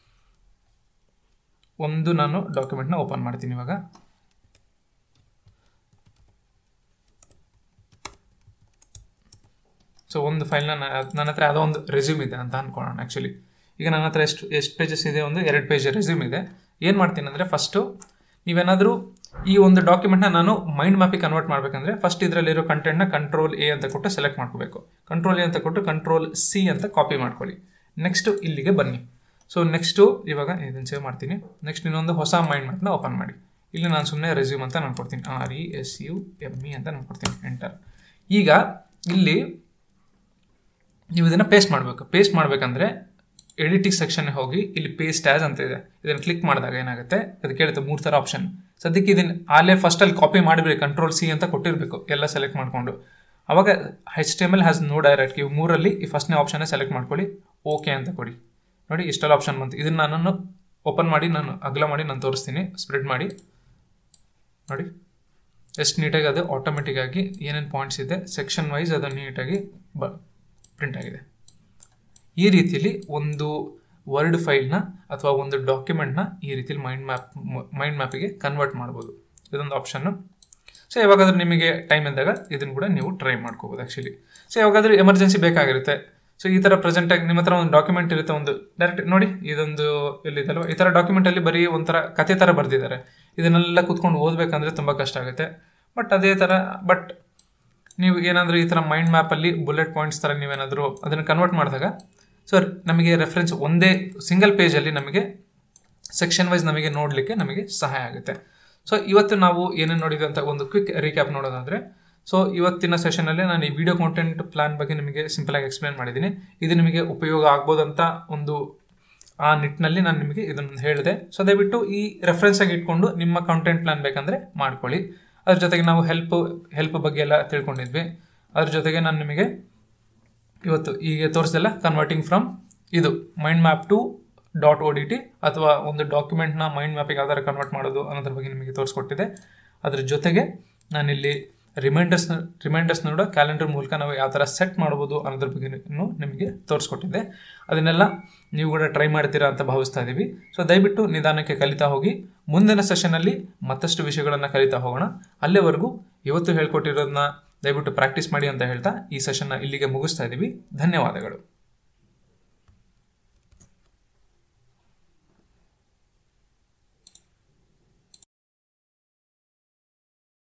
ಒಂದು ನಾನು ಡಾಕ್ಯುಮೆಂಟ್ನ ಓಪನ್ ಮಾಡ್ತೀನಿ ಇವಾಗ ಸೊ ಒಂದು ಫೈಲ್ನ ನನ್ನ ಹತ್ರ ಯಾವುದೋ ಒಂದು ರೆಸ್ಯೂಮ್ ಇದೆ ಅಂತ ಅನ್ಕೊಳ್ಳೋಣ ಆ್ಯಕ್ಚುಲಿ ಈಗ ನನ್ನ ಹತ್ರ ಎಷ್ಟು ಎಷ್ಟು ಪೇಜಸ್ ಇದೆ ಒಂದು ಎರಡು ಪೇಜ್ ರೆಸ್ಯೂಮ್ ಇದೆ ಏನು ಮಾಡ್ತೀನಿ ಅಂದರೆ ಫಸ್ಟು ನೀವೇನಾದರೂ ಈ ಒಂದು ಡಾಕ್ಯುಮೆಂಟ್ನ ನಾನು ಮೈಂಡ್ ಮ್ಯಾಪಿಗೆ ಕನ್ವರ್ಟ್ ಮಾಡಬೇಕಂದ್ರೆ ಫಸ್ಟ್ ಇದರಲ್ಲಿರೋ ಕಂಟೆಂಟ್ನ ಕಂಟ್ರೋಲ್ ಎ ಅಂತ ಕೊಟ್ಟು ಸೆಲೆಕ್ಟ್ ಮಾಡ್ಕೋಬೇಕು ಕಂಟ್ರೋಲ್ ಎ ಅಂತ ಕೊಟ್ಟು ಕಂಟ್ರೋಲ್ ಸಿ ಅಂತ ಕಾಪಿ ಮಾಡ್ಕೊಳ್ಳಿ ನೆಕ್ಸ್ಟು ಇಲ್ಲಿಗೆ ಬನ್ನಿ ಸೊ ನೆಕ್ಸ್ಟು ಇವಾಗ ಇದನ್ನು ಸೇವ್ ಮಾಡ್ತೀನಿ ನೆಕ್ಸ್ಟ್ ಇನ್ನೊಂದು ಹೊಸ ಮೈಂಡ್ ಮ್ಯಾಪ್ನ ಓಪನ್ ಮಾಡಿ ಇಲ್ಲಿ ನಾನು ಸುಮ್ಮನೆ ರೆಸ್ಯೂಮ್ ಅಂತ ನಾನು ಕೊಡ್ತೀನಿ R E S U M E ಅಂತ ನಾನು ಕೊಡ್ತೀನಿ ಎಂಟರ್ ಈಗ ಇಲ್ಲಿ ನೀವು ಇದನ್ನು ಪೇಸ್ಟ್ ಮಾಡಬೇಕು ಪೇಸ್ಟ್ ಮಾಡಬೇಕಂದ್ರೆ ಎಡಿಟಿಂಗ್ ಸೆಕ್ಷನ್ ಹೋಗಿ ಇಲ್ಲಿ ಪೇಸ್ಟ್ ಆ್ಯಸ್ ಅಂತ ಇದೆ ಇದನ್ನು ಕ್ಲಿಕ್ ಮಾಡಿದಾಗ ಏನಾಗುತ್ತೆ ಅದು ಕೇಳುತ್ತೆ ಮೂರು ಥರ ಆಪ್ಷನ್ ಸದ್ಯಕ್ಕೆ ಇದನ್ನು ಆಲೇ ಫಸ್ಟಲ್ಲಿ ಕಾಪಿ ಮಾಡಿಬಿಡಿ ಕಂಟ್ರೋಲ್ ಸಿ ಅಂತ ಕೊಟ್ಟಿರಬೇಕು ಎಲ್ಲ ಸೆಲೆಕ್ಟ್ ಮಾಡಿಕೊಂಡು ಅವಾಗ H T M L has no direct ಇವು ಮೂರಲ್ಲಿ ಈ ಫಸ್ಟ್ನೇ ಆಪ್ಷನ್ನೇ ಸೆಲೆಕ್ಟ್ ಮಾಡ್ಕೊಳ್ಳಿ ಓಕೆ ಅಂತ ಕೊಡಿ ನೋಡಿ ಇಷ್ಟೆಲ್ಲ ಆಪ್ಷನ್ ಬಂತು ಇದನ್ನು ನಾನು ಓಪನ್ ಮಾಡಿ ನಾನು ಅಗಲ ಮಾಡಿ ನಾನು ತೋರಿಸ್ತೀನಿ ಸ್ಪ್ರೆಡ್ ಮಾಡಿ ನೋಡಿ ಎಷ್ಟು ನೀಟಾಗಿ ಅದು ಆಟೋಮೆಟಿಕ್ ಆಗಿ ಏನೇನು ಪಾಯಿಂಟ್ಸ್ ಇದೆ ಸೆಕ್ಷನ್ ವೈಸ್ ಅದು ನೀಟಾಗಿ ಬ ಪ್ರಿಂಟ್ ಆಗಿದೆ ಈ ರೀತಿಯಲ್ಲಿ ಒಂದು ವರ್ಡ್ ಫೈಲ್ನ ಅಥವಾ ಒಂದು ಡಾಕ್ಯುಮೆಂಟ್ನ ಈ ರೀತಿಯಲ್ಲಿ ಮೈಂಡ್ ಮ್ಯಾಪ್ ಮೈಂಡ್ ಮ್ಯಾಪಿಗೆ ಕನ್ವರ್ಟ್ ಮಾಡ್ಬೋದು ಇದೊಂದು ಆಪ್ಷನ್ನು ಸೊ ಯಾವಾಗಾದ್ರೂ ನಿಮಗೆ ಟೈಮ್ ಇದ್ದಾಗ ಇದನ್ನು ಕೂಡ ನೀವು ಟ್ರೈ ಮಾಡ್ಕೋಬೋದು ಆ್ಯಕ್ಚುಲಿ ಸೊ ಯಾವಾಗಾದ್ರೂ ಎಮರ್ಜೆನ್ಸಿ ಬೇಕಾಗಿರುತ್ತೆ ಸೊ ಈ ಥರ ಪ್ರೆಸೆಂಟಾಗಿ ನಿಮ್ಮ ಹತ್ರ ಒಂದು ಡಾಕ್ಯುಮೆಂಟ್ ಇರುತ್ತೆ ಒಂದು ಡೈರೆಕ್ಟ್ ನೋಡಿ ಇದೊಂದು ಎಲ್ಲಿದಲ್ವ ಈ ಥರ ಡಾಕ್ಯುಮೆಂಟಲ್ಲಿ ಬರೀ ಒಂಥರ ಕತೆ ಥರ ಬರೆದಿದ್ದಾರೆ ಇದನ್ನೆಲ್ಲ ಕೂತ್ಕೊಂಡು ಓದಬೇಕಂದ್ರೆ ತುಂಬ ಕಷ್ಟ ಆಗುತ್ತೆ ಬಟ್ ಅದೇ ಥರ ಬಟ್ ನೀವು ಏನಾದರೂ ಈ ಥರ ಮೈಂಡ್ ಮ್ಯಾಪಲ್ಲಿ ಬುಲೆಟ್ ಪಾಯಿಂಟ್ಸ್ ಥರ ನೀವೇನಾದರೂ ಅದನ್ನು ಕನ್ವರ್ಟ್ ಮಾಡಿದಾಗ ಸರ್ ನಮಗೆ ರೆಫರೆನ್ಸ್ ಒಂದೇ ಸಿಂಗಲ್ ಪೇಜಲ್ಲಿ ನಮಗೆ ಸೆಕ್ಷನ್ ವೈಸ್ ನಮಗೆ ನೋಡಲಿಕ್ಕೆ ನಮಗೆ ಸಹಾಯ ಆಗುತ್ತೆ ಸೊ ಇವತ್ತು ನಾವು ಏನೇನು ನೋಡಿದ್ವಿ ಅಂತ ಒಂದು ಕ್ವಿಕ್ ರೀಕ್ಯಾಪ್ ನೋಡೋದಾದರೆ ಸೊ ಇವತ್ತಿನ ಸೆಷನಲ್ಲಿ ನಾನು ಈ ವಿಡಿಯೋ ಕಾಂಟೆಂಟ್ ಪ್ಲಾನ್ ಬಗ್ಗೆ ನಿಮಗೆ ಸಿಂಪಲಾಗಿ ಎಕ್ಸ್ಪ್ಲೇನ್ ಮಾಡಿದ್ದೀನಿ ಇದು ನಿಮಗೆ ಉಪಯೋಗ ಆಗ್ಬೋದಂತ ಒಂದು ಆ ನಿಟ್ಟಿನಲ್ಲಿ ನಾನು ನಿಮಗೆ ಇದನ್ನು ಹೇಳಿದೆ ಸೊ ದಯವಿಟ್ಟು ಈ ರೆಫರೆನ್ಸ್ ಆಗಿ ಇಟ್ಕೊಂಡು ನಿಮ್ಮ ಕಾಂಟೆಂಟ್ ಪ್ಲಾನ್ ಬೇಕಂದರೆ ಮಾಡ್ಕೊಳ್ಳಿ ಅದ್ರ ಜೊತೆಗೆ ನಾವು ಹೆಲ್ಪ್ ಹೆಲ್ಪ್ ಬಗ್ಗೆ ಎಲ್ಲ ತಿಳ್ಕೊಂಡಿದ್ವಿ ಅದ್ರ ಜೊತೆಗೆ ನಾನು ನಿಮಗೆ ಇವತ್ತು ಈಗ ತೋರಿಸ್ದೆಲ್ಲ ಕನ್ವರ್ಟಿಂಗ್ ಫ್ರಮ್ ಇದು mind map to dot O D T ಅಥವಾ ಒಂದು ಡಾಕ್ಯುಮೆಂಟ್ನ ಮೈಂಡ್ ಮ್ಯಾಪಿಗೆ ಯಾವ ಥರ ಕನ್ವರ್ಟ್ ಮಾಡೋದು ಅನ್ನೋದ್ರ ಬಗ್ಗೆ ನಿಮಗೆ ತೋರಿಸ್ಕೊಟ್ಟಿದೆ ಅದ್ರ ಜೊತೆಗೆ ನಾನಿಲ್ಲಿ ರಿಮೈಂಡರ್ಸ್ನ ರಿಮೈಂಡರ್ಸ್ನ ಕೂಡ ಕ್ಯಾಲೆಂಡರ್ ಮೂಲಕ ನಾವು ಯಾವ ಥರ ಸೆಟ್ ಮಾಡ್ಬೋದು ಅನ್ನೋದ್ರ ಬಗ್ಗೆ ನಿಮಗೆ ತೋರಿಸ್ಕೊಟ್ಟಿದ್ದೆ ಅದನ್ನೆಲ್ಲ ನೀವು ಕೂಡ ಟ್ರೈ ಮಾಡ್ತೀರಾ ಅಂತ ಭಾವಿಸ್ತಾ ಇದ್ದೀವಿ ಸೊ ದಯವಿಟ್ಟು ನಿಧಾನಕ್ಕೆ ಕಲಿತಾ ಹೋಗಿ ಮುಂದಿನ ಸೆಷನಲ್ಲಿ ಮತ್ತಷ್ಟು ವಿಷಯಗಳನ್ನು ಕಲಿತಾ ಹೋಗೋಣ ಅಲ್ಲಿವರೆಗೂ ಇವತ್ತು ಹೇಳ್ಕೊಟ್ಟಿರೋದನ್ನ ದಯವಿಟ್ಟು ಪ್ರಾಕ್ಟೀಸ್ ಮಾಡಿ ಅಂತ ಹೇಳ್ತಾ ಈ ಸೆಷನ್ನ ಇಲ್ಲಿಗೆ ಮುಗಿಸ್ತಾ ಇದ್ದೀವಿ ಧನ್ಯವಾದಗಳು